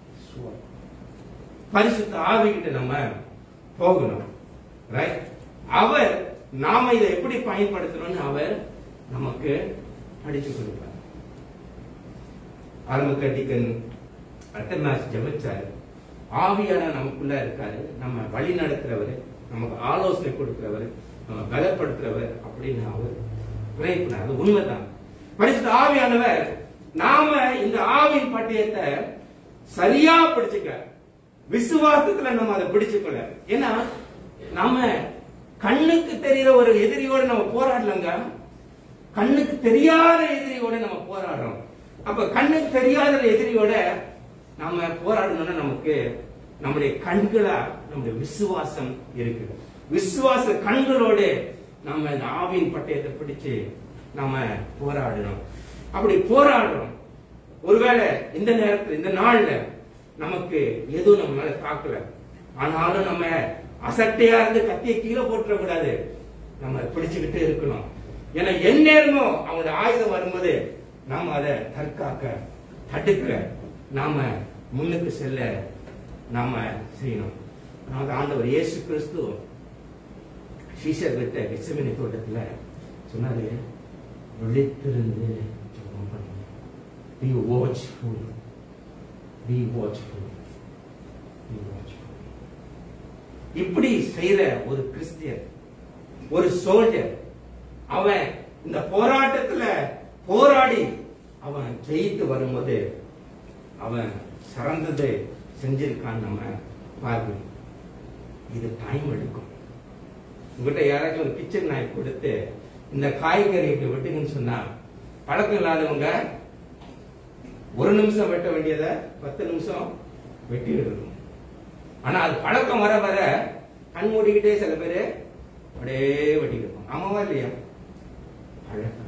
பரிசுத்த ஆவிகிட்ட நம்ம போகணும் ரைட் அவர் நாம இதை எப்படி பயன்படுத்தணும்னு அவர் நமக்கு படிச்சு கொடுப்பார் ஆரம்ப கட்டிக்கன் அடுத்த மேட்ச் ஜெபிச்சாரு ஆவியான நமக்குள்ள இருக்காரு நம்ம வழி நடத்துறவர் நமக்கு ஆலோசனை கொடுக்கிறவர் நம்ம பலப்படுத்துறவர் அப்படின்னு அவர் பிரயத்னம் அது உண்மைதான் பரிசுத்த ஆவியானவர் நாம இந்த ஆவின் பட்டயத்தை சரியா பிடிச்சுக்க விசுவாசத்துல நம்ம அதை பிடிச்சுக்கல ஏன்னா நாம கண்ணுக்கு தெரிகிற ஒரு எதிரியோட நம்ம போராடலங்க கண்ணுக்கு தெரியாத எதிரியோட நம்ம போராடுறோம் அப்ப கண்ணுக்கு தெரியாத எதிரியோட நாம போராடணும்னா நமக்கு நம்முடைய கண்களா நம்முடைய விசுவாசம் இருக்கு விசுவாச கண்களோட நம்ம இந்த ஆவின் பட்டயத்தை பிடிச்சு நாம போராடணும் அப்படி போராடுறோம் ஒருவேளை இந்த நேரத்துல இந்த நாள்ல நமக்கு எதுவும் நம்ம மேல தாக்கல ஆனாலும் நம்ம அசட்டையா இருந்து கத்தியை கீழே போட்டுற கூடாது நம்ம பிடிச்சுக்கிட்டு இருக்கணும் ஏன்னா எந்நேரமோ அவங்களோட ஆயுதம் வரும்போது நாம அதை தற்காக்க தடுக்க நாம முன்னுக்கு செல்ல நாம செய்யணும் அதாவது ஆண்டவர் இயேசு கிறிஸ்து சீசர் விட்ட கெச்சமினி தோட்டத்துல சொன்னாரு விழித்திருந்து ஜெபம் பண்ணுங்க Be watchful. Be watchful. Be watchful. இப்படி செய்யற ஒரு கிறிஸ்தியன் ஒரு சோல்ஜர் அவன் இந்த போராட்டத்துல போராடி அவன் ஜெயித்து வரும்போது அவன் சிறந்ததை செஞ்சிருக்கான்னு நம்ம பார்க்கணும் இது டைம் எடுக்கும் உங்ககிட்ட யாராச்சும் ஒரு கிச்சன் நாய் கொடுத்து இந்த காய்கறி இப்படி வெட்டுங்கன்னு சொன்னா பழக்கம் இல்லாதவங்க ஒரு நிமிஷம் வெட்ட வேண்டியத பத்து நிமிஷம் வெட்டி விடணும் ஆனா அது பழக்கம் வர வர கண் மூடிக்கிட்டே சில பேரு அப்படியே வெட்டிட்டு இருப்பாங்க ஆமாவா இல்லையா பழக்கம்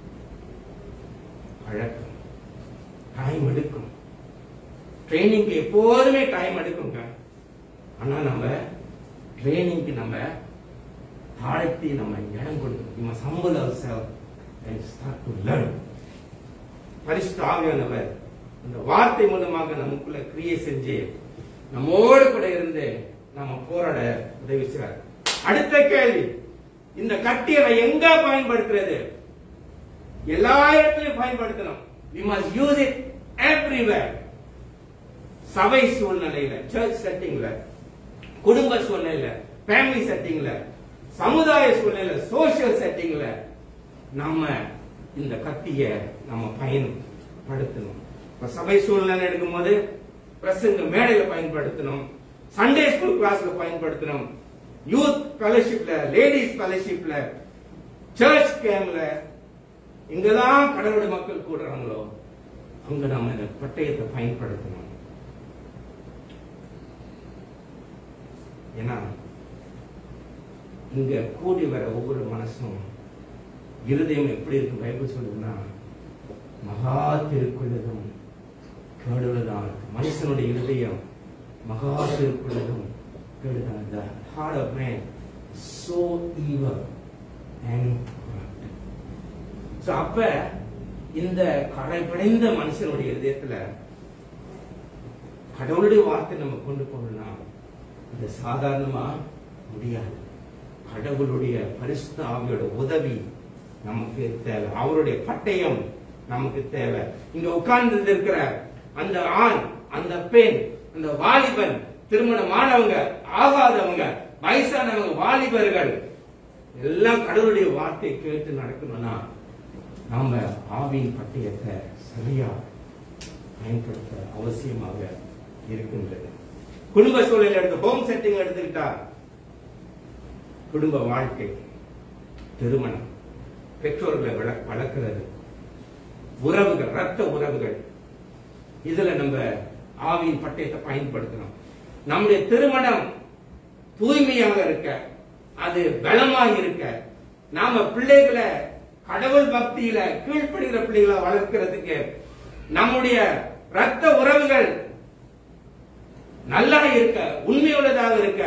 பழக்கம் டைம் எடுக்கும் ட்ரைனிங்க்கு எப்போதுமே டைம் எடுக்குங்க ஆனா நம்ம ட்ரைனிங்க்கு நம்ம தாழ்த்தி நம்ம இடம் கொடுக்கணும் நம்ம சம்பள ஸ்டார்ட் டு லேர்ன் பரிசுத்த ஆவியானவர் அந்த வார்த்தை மூலமாக நமக்குள்ள கிரியை செஞ்சு நம்மோடு கூட இருந்து நம்ம போராட உதவி செய்றார் அடுத்த கேள்வி இந்த கட்டியவை எங்க பயன்படுத்துறது எல்லா இடத்துலயும் பயன்படுத்தணும் we must use it everywhere சபை சூழ்நிலையில சர்ச் செட்டிங்ல குடும்ப சூழ்நிலையில ஃபேமிலி செட்டிங்ல சமுதாய சூழ்நிலையில சோசியல் செட்டிங்ல நாம இந்த கத்திய நம்ம பயன்படுத்தணும் இப்ப சபை சூழ்நிலை எடுக்கும்போது பிரசங்க மேடையில பயன்படுத்தணும் சண்டே ஸ்கூல் கிளாஸ்ல பயன்படுத்தணும் யூத் ஃபெலோஷிப்ல லேடிஸ் ஃபெலோஷிப்ல சர்ச் கேம்ல எங்கெல்லாம் கடவுளுடைய மக்கள் கூடுறாங்களோ அங்க நாம இந்த பட்டயத்தை பயன்படுத்தணும் ஏன்னா இங்க கூடி வர ஒவ்வொரு மனசும் இருதயம் எப்படி இருக்கு பைபிள் சொல்லுதுன்னா மகா திருக்குள்ளதும் கேடுள்ளதான் இருக்கு. மனுஷனுடைய இருதயம் மகா திருக்குள்ளதும் கேடுதான் the heart of man is so evil and corrupt so அப்ப இந்த கரைபடைந்த மனுஷனுடைய இருதயத்துல கடவுளுடைய வார்த்தை நம்ம கொண்டு போகணும்னா இது சாதாரணமா முடியாது கடவுளுடைய பரிசுத்த ஆவியோட உதவி நமக்கு தேவை அவருடைய பட்டயம் நமக்கு தேவை இங்க உட்கார்ந்து இருக்கிற அந்த ஆண் அந்த பெண் அந்த வாலிபன் திருமணமானவங்க ஆகாதவங்க வயசானவங்க வாலிபர்கள் எல்லாம் கடவுளுடைய வார்த்தையை கேட்டு நடக்கணும்னா நாம ஆவியின் பட்டயத்தை சரியா பயன்படுத்த அவசியமாக இருக்கின்றது குடும்ப சூழல் எடுத்து ஹோம் செட்டிங் எடுத்துக்கிட்டா குடும்ப வாழ்க்கை திருமணம் பெற்றோர்களை வள- வளர்க்கிறது உறவுகள் ரத்த உறவுகள் இதுல நம்ம ஆவியின் பட்டயத்தை பயன்படுத்தணும் நம்முடைய திருமணம் தூய்மையாக இருக்க அது பலமாக இருக்க நாம பிள்ளைகளை கடவுள் பக்தியில கீழ்ப்படுகிற பிள்ளைகளை வளர்க்கிறதுக்கு நம்முடைய ரத்த உறவுகள் நல்லா இருக்க உண்மையுள்ளதாக இருக்க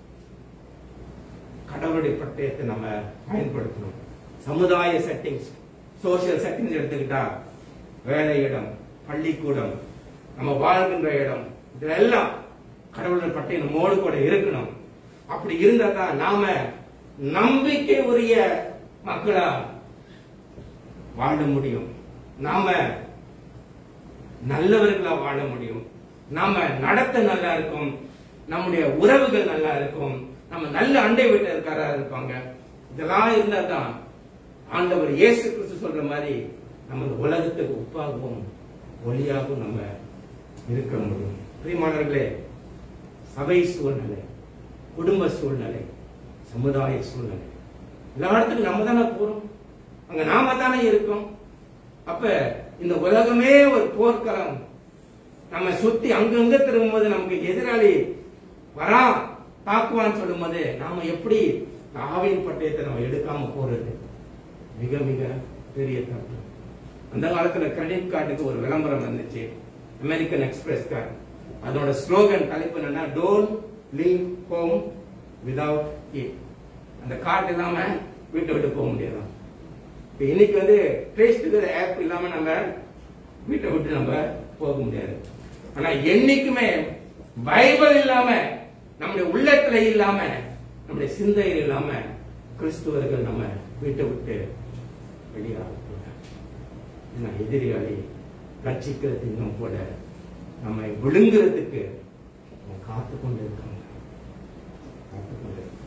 கடவுளுடைய பட்டயத்தை நம்ம பயன்படுத்தணும் சமுதாய செட்டிங்ஸ் சோசியல் செட்டிங்ஸ் எடுத்துக்கிட்டா வேலை இடம் பள்ளிக்கூடம் நம்ம வாழ்கின்ற இடம் இதெல்லாம் கடவுளுடைய பட்டயம் நம்மோடு கூட இருக்கணும் அப்படி இருந்தா தான் நாம நம்பிக்கை உரிய மக்களா வாழ முடியும் நாம நல்லவர்களா வாழ முடியும் நாம நடத்த நல்லா இருக்கும் நம்முடைய உறவுகள் நல்லா இருக்கும் நம்ம நல்ல அண்டை வீட்டுக்காரா இருப்பாங்க இதெல்லாம் இருந்தா தான் ஆண்டவர் இயேசு கிறிஸ்து சொல்ற மாதிரி நம்ம இந்த உலகத்துக்கு உப்பாகவும் ஒளியாகவும் நம்ம இருக்க முடியும் பிரியமானவர்களே சபை சூழ்நிலை குடும்ப சூழ்நிலை சமுதாய சூழ்நிலை எல்லா இடத்துக்கும் நம்ம தானே போறோம் அங்க நாம தானே இருக்கோம் அப்ப இந்த உலகமே ஒரு போர்க்களம் நம்ம சுத்தி அங்கங்க திரும்பும்போது நமக்கு எதிராளி வரா தாக்குவான்னு சொல்லும்போது நாம எப்படி இந்த ஆவியின் பட்டயத்தை நம்ம எடுக்காம போறது மிக மிக பெரிய தப்பு அந்த காலத்துல கிரெடிட் கார்டுக்கு ஒரு விளம்பரம் வந்துச்சு அமெரிக்கன் எக்ஸ்பிரஸ் கார்டு அதோட ஸ்லோகன் தலைப்பு என்னன்னா don't leave home without it அந்த கார்டு இல்லாம வீட்டை விட்டு போக முடியாது இப்ப இன்னைக்கு வந்து ட்ரேஸ் டுகெதர் ஆப் இல்லாம நம்ம வீட்டை விட்டு நம்ம போக முடியாது ஆனா என்னைக்குமே பைபிள் இல்லாம நம்முடைய உள்ளத்துல இல்லாம நம்முடைய சிந்தையில் இல்லாம கிறிஸ்துவர்கள் நம்ம வீட்டை விட்டு வெளியாக ஏன்னா எதிரியாளி கட்சிக்கிறது இன்னும் கூட நம்மை விழுங்குறதுக்கு அவங்க காத்து கொண்டு இருக்காங்க காத்து கொண்டு இருக்காங்க.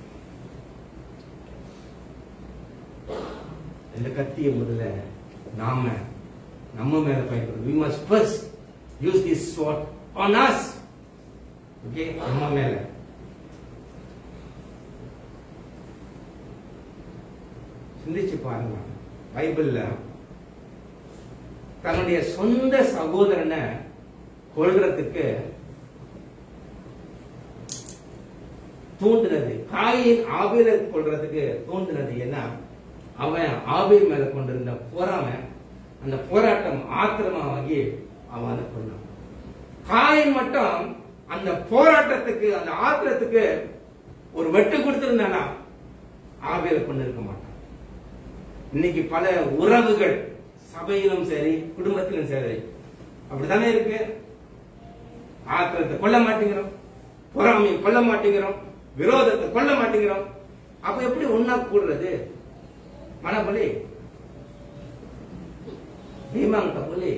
இந்த கத்திய முதல்ல நாம நம்ம மேல பயன்படுது we must first use this sword on us okay நம்ம மேல சிந்திச்சு பாருங்க பைபிள்ல தன்னுடைய சொந்த சகோதரனை கொல்றதுக்கு தூண்டுனது காயின் ஆபீரை கொள்றதுக்கு தூண்டுனது என்ன அவன் ஆபீர் மேல கொண்டிருந்த பொறாமை அந்த போராட்டம் ஆத்திரமாகி அவன் அதை கொண்டான் காயின் மட்டும் அந்த போராட்டத்துக்கு அந்த ஆத்திரத்துக்கு ஒரு வெட்டு கொடுத்திருந்தானா ஆபீரை கொண்டு இருக்க மாட்டான் இன்னைக்கு பல உறவுகள் சபையிலும் சரி குடும்பத்திலும் சரி அப்படித்தானே இருக்கு ஆத்திரத்தை கொல்ல மாட்டேங்கிறோம் பொறாமையை கொல்ல மாட்டேங்கிறோம் விரோதத்தை கொல்ல மாட்டேங்கிறோம் அப்ப எப்படி ஒன்னா கூடுறது மனபலி பீமாங்க பலி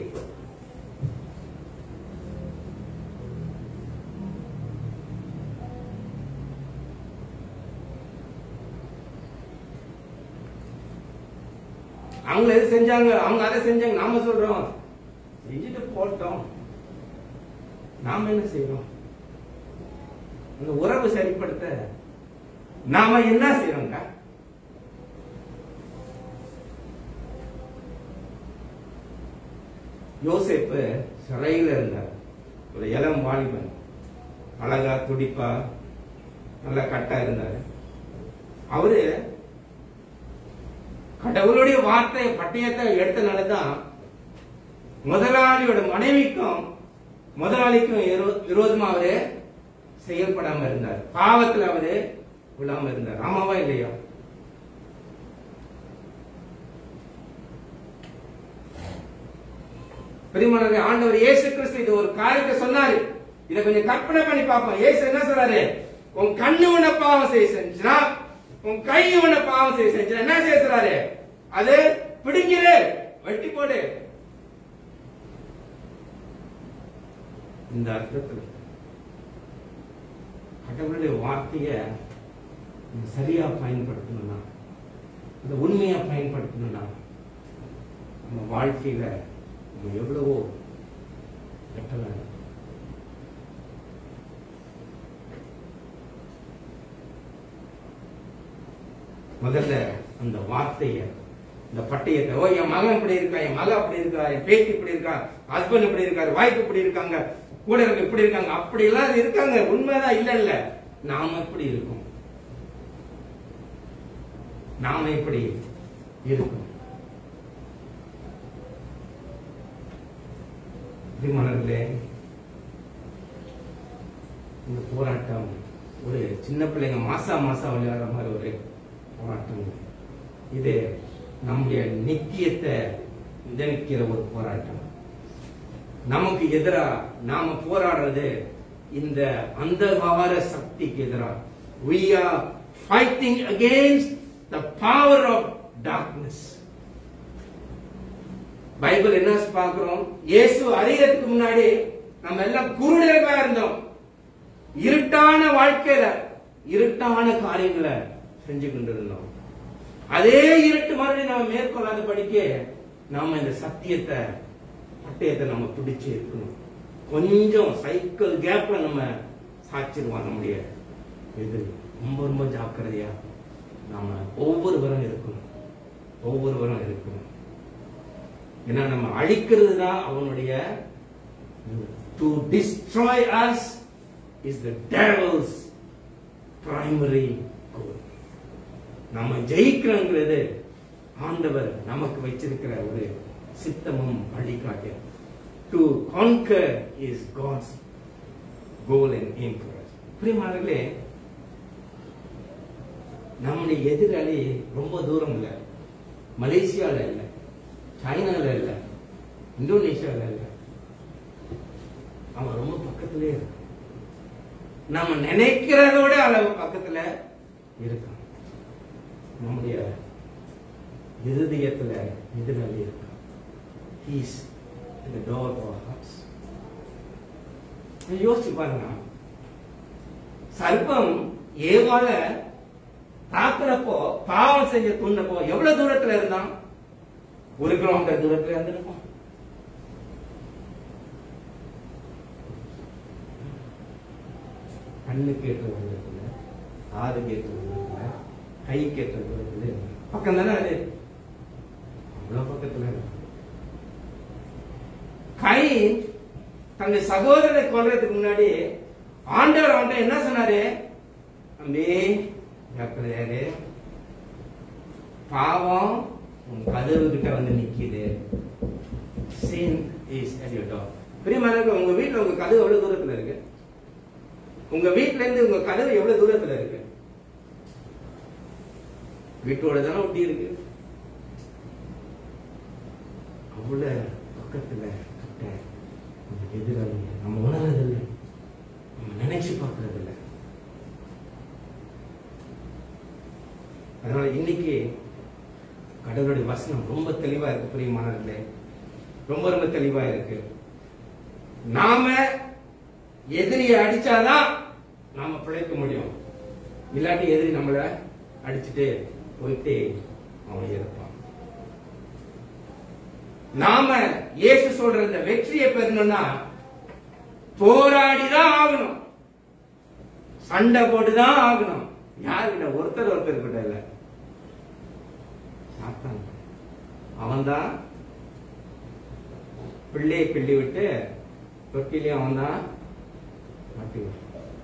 அவங்க எது செஞ்சாங்க அவங்க அதை செஞ்சாங்க நாம சொல்றோம் செஞ்சுட்டு போட்டோம் நாம என்ன செய்யறோம் அந்த உறவு சரிப்படுத்த நாம என்ன செய்யறோங்க யோசேப்பு சிறையில் இருந்தார் ஒரு இளம் வாலிபன் அழகா துடிப்பா நல்ல கட்டா இருந்தார் அவரு கடவுளுடைய வார்த்தை பட்டயத்தை எடுத்தனாலதான் முதலாளியோட மனைவிக்கும் முதலாளிக்கும் விரோ- விரோதமா அவரு செயல்படாம இருந்தார் பாவத்துல அவரு விழாம இருந்தார் ஆமாவா இல்லையா பிரிமானவர்களே, ஆண்டவர் இயேசு கிறிஸ்து இது ஒரு காரியத்தை சொன்னாரு இத கொஞ்சம் கற்பனை பண்ணி பார்ப்போம் இயேசு என்ன சொல்றாரு உன் கண்ணு உன்னை பாவம் செய்ய செஞ்சுனா உன் கை உன்னை பாவம் செய்ய செஞ்சுனா என்ன செய்ய சொல்றாரு அது பிடிங்கிரு வெட்டி போடு இந்த அர்த்தத்தில் கடவுளுடைய வார்த்தைய நம்ம சரியா பயன்படுத்தணும்னா இந்த உண்மையா பயன்படுத்தணும்னா நம்ம வாழ்க்கையில நம்ம எவ்வளவோ எட்டலாம் முதல்ல அந்த வார்த்தைய இந்த பட்டயத்தை ஓ என் மகன் இப்படி இருக்கா என் மகன் அப்படி இருக்கா என் பேத்தி இப்படி இருக்கா ஹஸ்பண்ட் இப்படி இருக்காரு வாய்ப்பு இப்படி இருக்காங்க கூட இருக்க இப்படி இருக்காங்க அப்படி எல்லாம் இருக்காங்க உண்மைதான் இல்ல இல்ல நாம எப்படி இருக்கோம் நாம எப்படி இருக்கோம் பிரியமானவர்களே இந்த போராட்டம் ஒரு சின்ன பிள்ளைங்க மாசா மாசம் விளையாடுற மாதிரி ஒரு போராட்டம் இது நம்முடைய நித்தியத்தை நினைக்கிற ஒரு போராட்டம் நமக்கு எதிரா நாம போராடுறது இந்த அந்தகார சக்திக்கு எதிரா we are fighting against the power of darkness Bible என்ன பார்க்கிறோம் இயேசு அறியறதுக்கு முன்னாடி நம்ம எல்லாம் குருடர்களா இருந்தோம் இருட்டான வாழ்க்கையில இருட்டான காரியங்களை செஞ்சு கொண்டிருந்தோம் அதே இருட்டு மறுபடியும் நம்ம மேற்கொள்ளாத படிக்க நாம இந்த சத்தியத்தை பட்டயத்தை நம்ம பிடிச்சு இருக்கணும் கொஞ்சம் சைக்கிள் கேப்ல நம்ம சாட்சிடுவாங்க நம்முடைய இது ரொம்ப ரொம்ப ஜாக்கிரதையா நாம ஒவ்வொருவரும் இருக்கணும் ஒவ்வொருவரும் இருக்கணும் ஏன்னா நம்ம அழிக்கிறது தான் அவனுடைய to destroy us is the devil's primary goal நம்ம ஜெயிக்கிறோங்கிறது ஆண்டவர் நமக்கு வச்சிருக்கிற ஒரு சித்தமும் வழிகாட்டு to conquer is God's goal and aim for us பிரியமானவர்களே நம்முடைய எதிராளி ரொம்ப தூரம் இல்ல மலேசியால இல்ல சைனால இல்ல இந்தோனேஷியால இல்ல அவன் ரொம்ப பக்கத்திலே இருக்கான் நம்ம நினைக்கிறதோட அளவு பக்கத்துல இருக்கான் நம்முடைய இருதயத்துல எதிராளி இருக்கான் ஹீஸ் இந்த டோர் ஆஃப் ஹார்ட்ஸ் யோசிச்சு பாருங்க சர்ப்பம் ஏவால தாக்குறப்போ பாவம் செஞ்ச துண்ணப்போ எவ்வளவு தூரத்துல இருந்தான் ஒரு கிலோமீட்டர் தூரத்துல இருந்திருக்கும் கண்ணு கேட்ட தூரத்துல காது கேட்ட தூரத்துல கை கேட்ட தூரத்துல பக்கம் தானே அது அவ்வளவு பக்கத்துல இருக்கு. கை தன்னுடைய சகோதரரை கொல்றதுக்கு முன்னாடி ஆண்டவர் அவன்கிட்ட என்ன சொன்னாரு தம்பி ஜாக்கிரதையாரு பாவம் உன் கதவு கிட்ட வந்து நிக்குது sin is at your door பிரியமானவர்களே உங்க வீட்ல உங்க கதவு எவ்வளவு தூரத்துல இருக்கு உங்க வீட்ல இருந்து உங்க கதவு எவ்வளவு தூரத்துல இருக்கு வீட்டோட தானே ஒட்டி இருக்கு அவ்வளவு பக்கத்துல கிட்ட நம்ம எதிராளி நம்ம உணர்றதில்லை நம்ம நினைச்சு பார்க்கறது இல்லை அதனால இன்னைக்கு கடவுளுடைய வசனம் ரொம்ப தெளிவா இருக்கு பிரியமானவர்களே ரொம்ப ரொம்ப தெளிவா இருக்கு நாம எதிரியை அடிச்சாதான் நாம பிழைக்க முடியும் இல்லாட்டி எதிரி நம்மள அடிச்சுட்டு போயிட்டு அவன் இருப்பான் நாம இயேசு சொல்ற இந்த வெற்றியை பெறணும்னா போராடிதான் ஆகணும் சண்டை போட்டுதான் ஆகணும் யாருக்கிட்ட ஒருத்தர் ஒருத்தர் கிட்ட இல்ல சாத்தான் அவன்தான் பிள்ளையை கிள்ளி விட்டு தொட்டிலையும் அவன்தான் மாட்டி விட்டான்.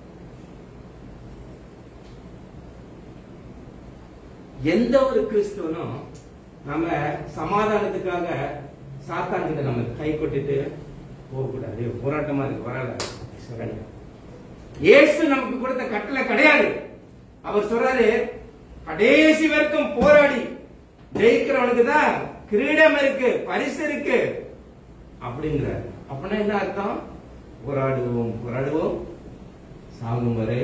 எந்த ஒரு கிறிஸ்துவனும் நம்ம சமாதானத்துக்காக சாத்தான் கிட்ட நம்ம கை கொட்டிட்டு போக கூடாது போராட்டமா இருக்கு வராத இயேசு நமக்கு கொடுத்த கட்டளை கிடையாது அவர் சொல்றாரு கடைசி வரைக்கும் போராடி ஜெயிக்கிறவனுக்கு தான் கிரீடம் இருக்கு பரிசு இருக்கு அப்படிங்கிறார் அப்படின்னா என்ன அர்த்தம் போராடுவோம் போராடுவோம் சாகும் வரை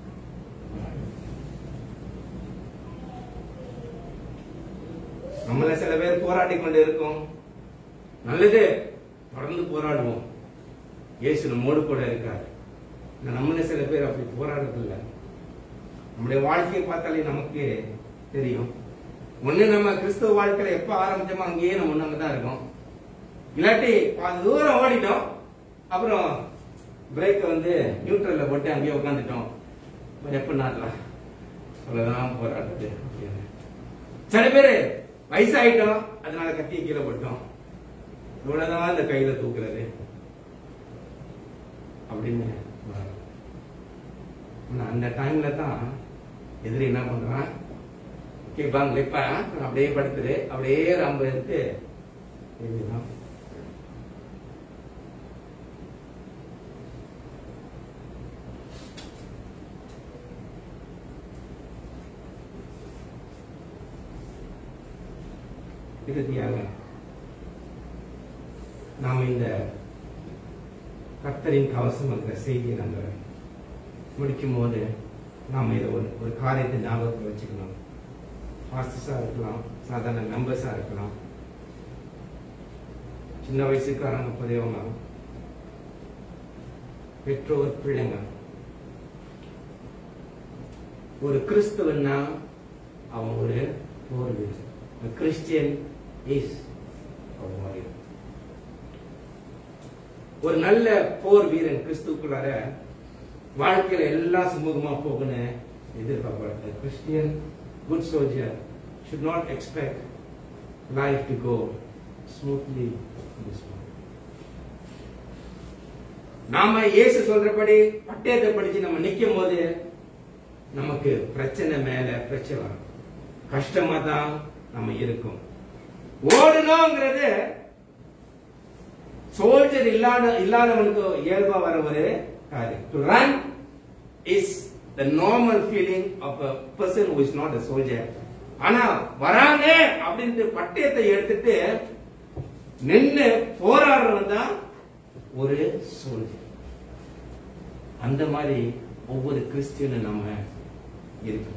நம்மள சில பேர் போராடி கொண்டு இருக்கோம் நல்லது தொடர்ந்து போராடுவோம் இயேசு நம்மோடு கூட இருக்கார் ஆனா நம்மள சில பேர் அப்படி போராடுறதில்ல நம்முடைய வாழ்க்கையை பார்த்தாலே நமக்கு தெரியும் ஒண்ணு நம்ம கிறிஸ்துவ வாழ்க்கையில எப்ப ஆரம்பிச்சோமோ அங்கேயே நம்ம ஒண்ணு தான் இருக்கோம் இல்லாட்டி பாதி தூரம் ஓடிட்டோம் அப்புறம் பிரேக் வந்து நியூட்ரல்ல போட்டு அங்கேயே உட்காந்துட்டோம் எப்ப நாட்ல சொல்லதான் போராடுறது அப்படின்னு சில பேரு வயசாயிட்டோம் அதனால கத்தியை கீழே போட்டோம் இவ்வளவுதான் இந்த கையில தூக்குறது அப்படின்னு வரும். ஆனா அந்த டைம்ல தான் எதிரி என்ன பண்றான் கேட்பாங்க லிப்பா அப்படியே படுத்துரு அப்படியே ரொம்ப எடுத்து இதுதான் இறுதியாக நாம் இந்த கர்த்தரின் கவசம் என்ற செய்தியை நம்ம முடிக்கும் போது நாம் இதை ஒரு ஒரு காரியத்தை ஞாபகத்தில் வச்சுக்கணும் பாஸ்டர்ஸாக இருக்கலாம் சாதாரண மெம்பர்ஸாக இருக்கலாம் சின்ன வயசுக்காரங்க பெரியவங்க பெற்றோர் பிள்ளைங்க ஒரு கிறிஸ்தவன்னா அவன் ஒரு போர் வீரன் கிறிஸ்டியன் இஸ் ஒரு நல்ல போர் வீரன் கிறிஸ்துக்குள்ளார வாழ்க்கையில எல்லாம் சுமூகமா போகணும் எதிர்பார்ப்பாரு Christian good soldier should not expect life to go smoothly in this world. நாம இயேசு சொல்றபடி பட்டயத்தை படிச்சு நம்ம நிக்கும் போது நமக்கு பிரச்சனை மேல பிரச்சனை வரும் கஷ்டமா தான் நம்ம இருக்கும் ஓடணுங்கிறது சோல்ஜர் இல்லாத இல்லாதவனுக்கு இயல்பா வர ஒரு காரியம் to run is the normal feeling of a person who is not a soldier ஆனா வராங்க அப்படின்ட்டு பட்டயத்தை எடுத்துட்டு நின்னு போராடுறவன் தான் ஒரு சோல்ஜர் அந்த மாதிரி ஒவ்வொரு கிறிஸ்டியனும் நம்ம இருக்கணும்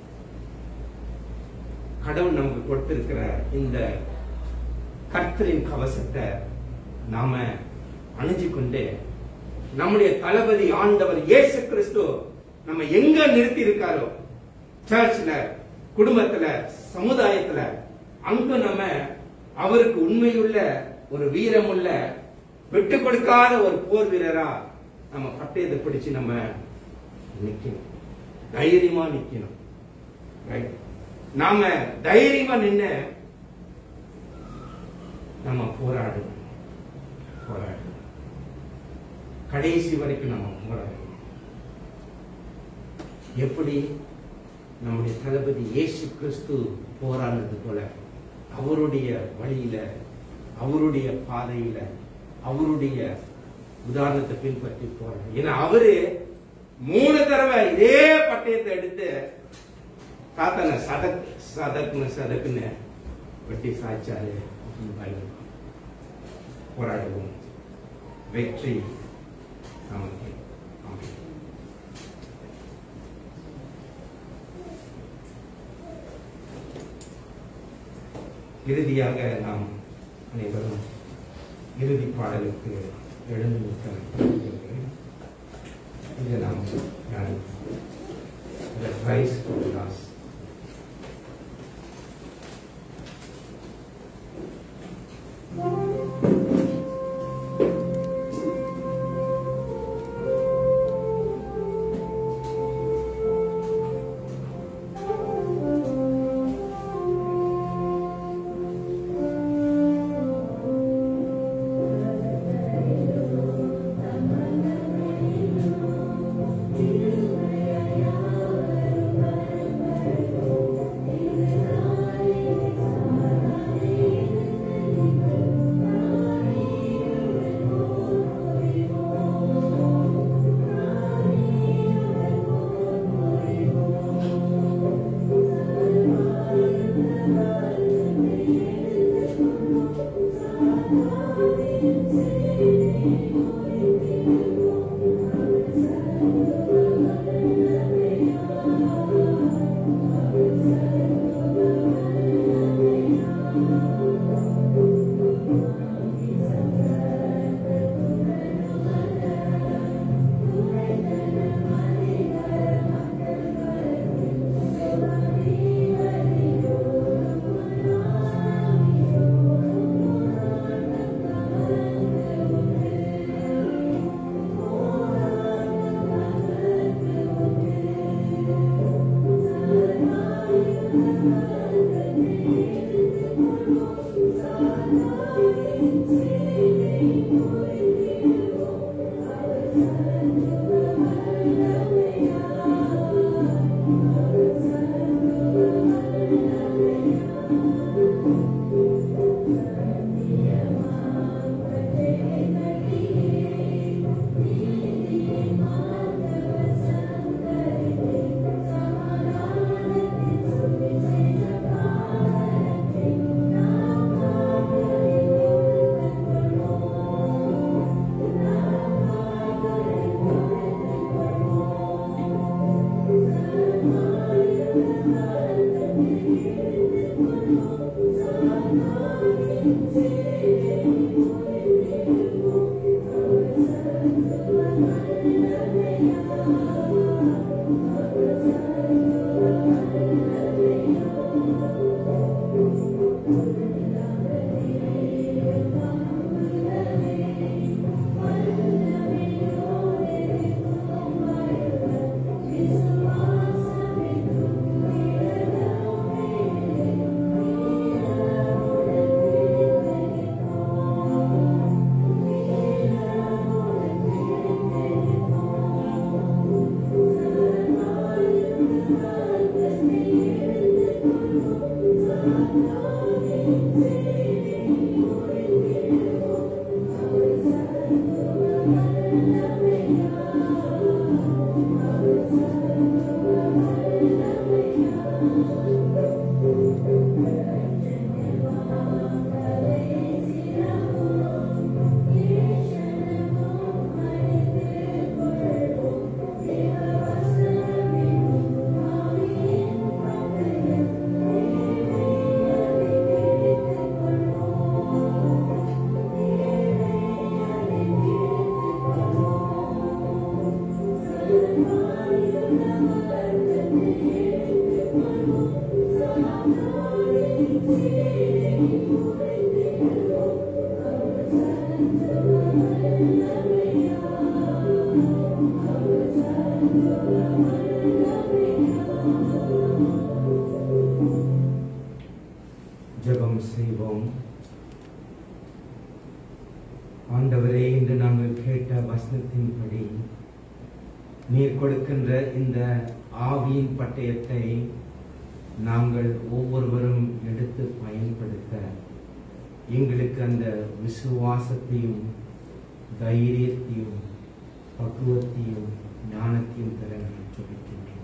கடவுள் நமக்கு கொடுத்திருக்கிற இந்த கர்த்தரின் கவசத்தை நாம அணிஞ்சு கொண்டு நம்முடைய தளபதி ஆண்டவர் இயேசு கிறிஸ்து நம்ம எங்க நிறுத்தி இருக்காரோ சர்ச்ல குடும்பத்துல சமுதாயத்துல அங்க நம்ம அவருக்கு உண்மையுள்ள ஒரு வீரமுள்ள விட்டு கொடுக்காத ஒரு போர் வீரரா நம்ம பட்டயத்தை பிடிச்சு நம்ம நிக்கணும் தைரியமா நிக்கணும் ரைட் நாம தைரியமா நின்னு நம்ம போராடணும் போராடணும் கடைசி வரைக்கும் நம்ம போராடணும் எப்படி நம்முடைய தளபதி இயேசு கிறிஸ்து போராடினது போல அவருடைய வழியில அவருடைய பாதையில அவருடைய உதாரணத்தை பின்பற்றி போறாங்க ஏன்னா அவரு மூணு தடவை இதே பட்டயத்தை எடுத்து தாத்தனை சதக் சதக்குன்னு சதக்குன்னு வெட்டி சாய்ச்சாரு அப்படின்னு பைபிள். போராடுவோம் வெற்றி நமக்கு ஆமென். இறுதியாக நாம் அனைவரும் இறுதி பாடலுக்கு எழுந்து நிற்க விரும்புகிறேன். இதை நாம் தியானிப்போம். The Christ for us. Thank ஜெபம் செய்வோம் ஆண்டவரே இன்று நாங்கள் கேட்ட வசனத்தின்படி நீர் கொடுக்கின்ற இந்த ஆவியின் பட்டயத்தை நாங்கள் ஒவ்வொருவரும் எடுத்து பயன்படுத்த எங்களுக்கு அந்த விசுவாசத்தையும் தைரியத்தையும் பக்குவத்தையும் ஞானத்தையும் தர நாங்கள் ஜெபிக்கின்றோம்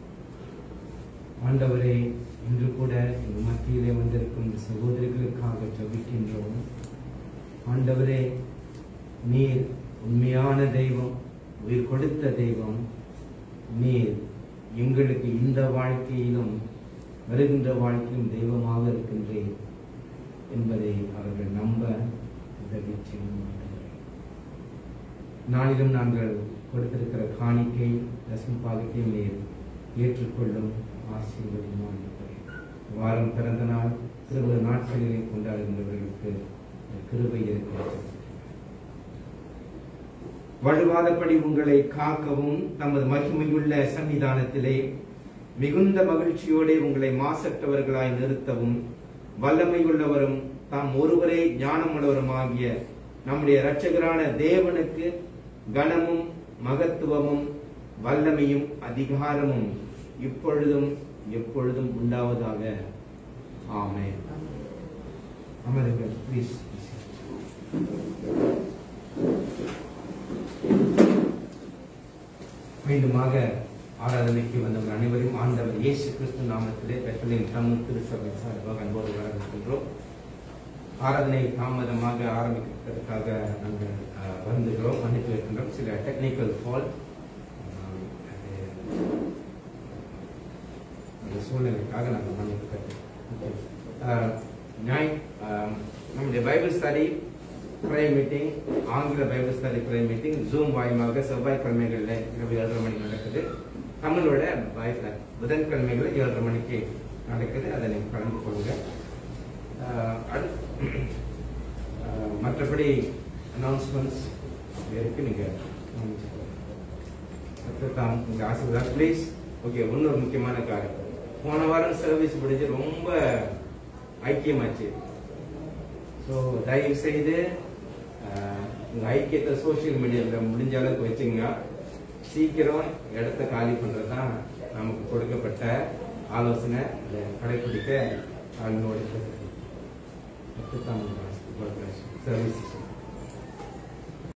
ஆண்டவரே இன்று கூட எங்கள் மத்தியிலே வந்திருக்கும் இந்த சகோதரிகளுக்காக ஜெபிக்கின்றோம் ஆண்டவரே நீர் உண்மையான தெய்வம் உயிர் கொடுத்த தெய்வம் நீர் எங்களுக்கு இந்த வாழ்க்கையிலும் வருகின்ற வாழ்க்கையும் தெய்வமாக இருக்கின்றேன் என்பதை அவர்கள் நம்ப உதவி செய்யும் ஆண்டவரே. நாளிலும் நாங்கள் கொடுத்திருக்கிற காணிக்கை தசம பாகத்தை நீர் ஏற்றுக்கொள்ளும் ஆசீர்வதியும் ஆண்டவரே. வாரம் பிறந்த நாள் திருவிழா நாட்களிலே கொண்டாடுகின்றவர்களுக்கு இந்த கிருபை இருக்கிறது வலுவாதபடி உங்களை காக்கவும் தமது மகிமையுள்ள சன்னிதானத்திலே மிகுந்த மகிழ்ச்சியோടെ உங்களை மாசற்றவர்களாய் நிறுத்தவும் வல்லமையுள்ளவரும் தாம் ஒருவரே ஞானமுள்ளவருமாகிய நம்முடைய இரட்சகரான தேவனுக்கு கனமும் மகத்துவமும் வல்லமையும் அதிகாரமும் இப்பொழுதும் எப்பொழுதும் உண்டாவதாக ஆமென் அமருங்கள் ப்ளீஸ் மீண்டுமாக ஆராதனைக்கு வந்தவர்கள் அனைவரும் ஆண்டவர் இயேசு கிறிஸ்து நாமத்திலே பெற்றலின் தமிழ் திருச்சபை சார்பாக அன்போடு வரவேற்கின்றோம் ஆராதனை தாமதமாக ஆரம்பிக்கிறதுக்காக நாங்கள் அஹ், வருந்துகிறோம் மன்னித்து வைக்கின்றோம் சில டெக்னிக்கல் ஃபால் அந்த சூழ்நிலைக்காக நாங்கள் மன்னிப்பு கேட்டோம் ஞாய் அஹ், நம்முடைய பைபிள் ஸ்டடி ப்ரே மீட்டிங் ஆங்கில Bible study pray meeting zoom வாயிலாக செவ்வாய்க்கிழமைகளில் இரவு ஏழரை மணிக்கு நடக்குது தமிழோட பை- புதன்கிழமைகளில் ஏழரை மணிக்கு நடக்குது அதை நீங்கள் கலந்து கொள்ளுங்க அஹ், அடு- அஹ், மற்றபடி அனௌன்ஸ்மெண்ட்ஸ் இருக்கு நீங்கள் தாம் உங்கள் ஆசீர்வாதம் ப்ளீஸ் ஓகே இன்னொரு முக்கியமான காரியம் போன வாரம் சர்வீஸ் முடிஞ்சு ரொம்ப ஐக்கியமாச்சு ஸோ தயவு செய்து அஹ், உங்க ஐக்கியத்தை சோஷியல் மீடியாவில் முடிஞ்ச அளவுக்கு வச்சுங்க சீக்கிரம் இடத்த காலி பண்றது தான் நமக்கு கொடுக்கப்பட்ட ஆலோசனை அதை கடைபிடிக்க ஆளுநோட சர்வீஸ்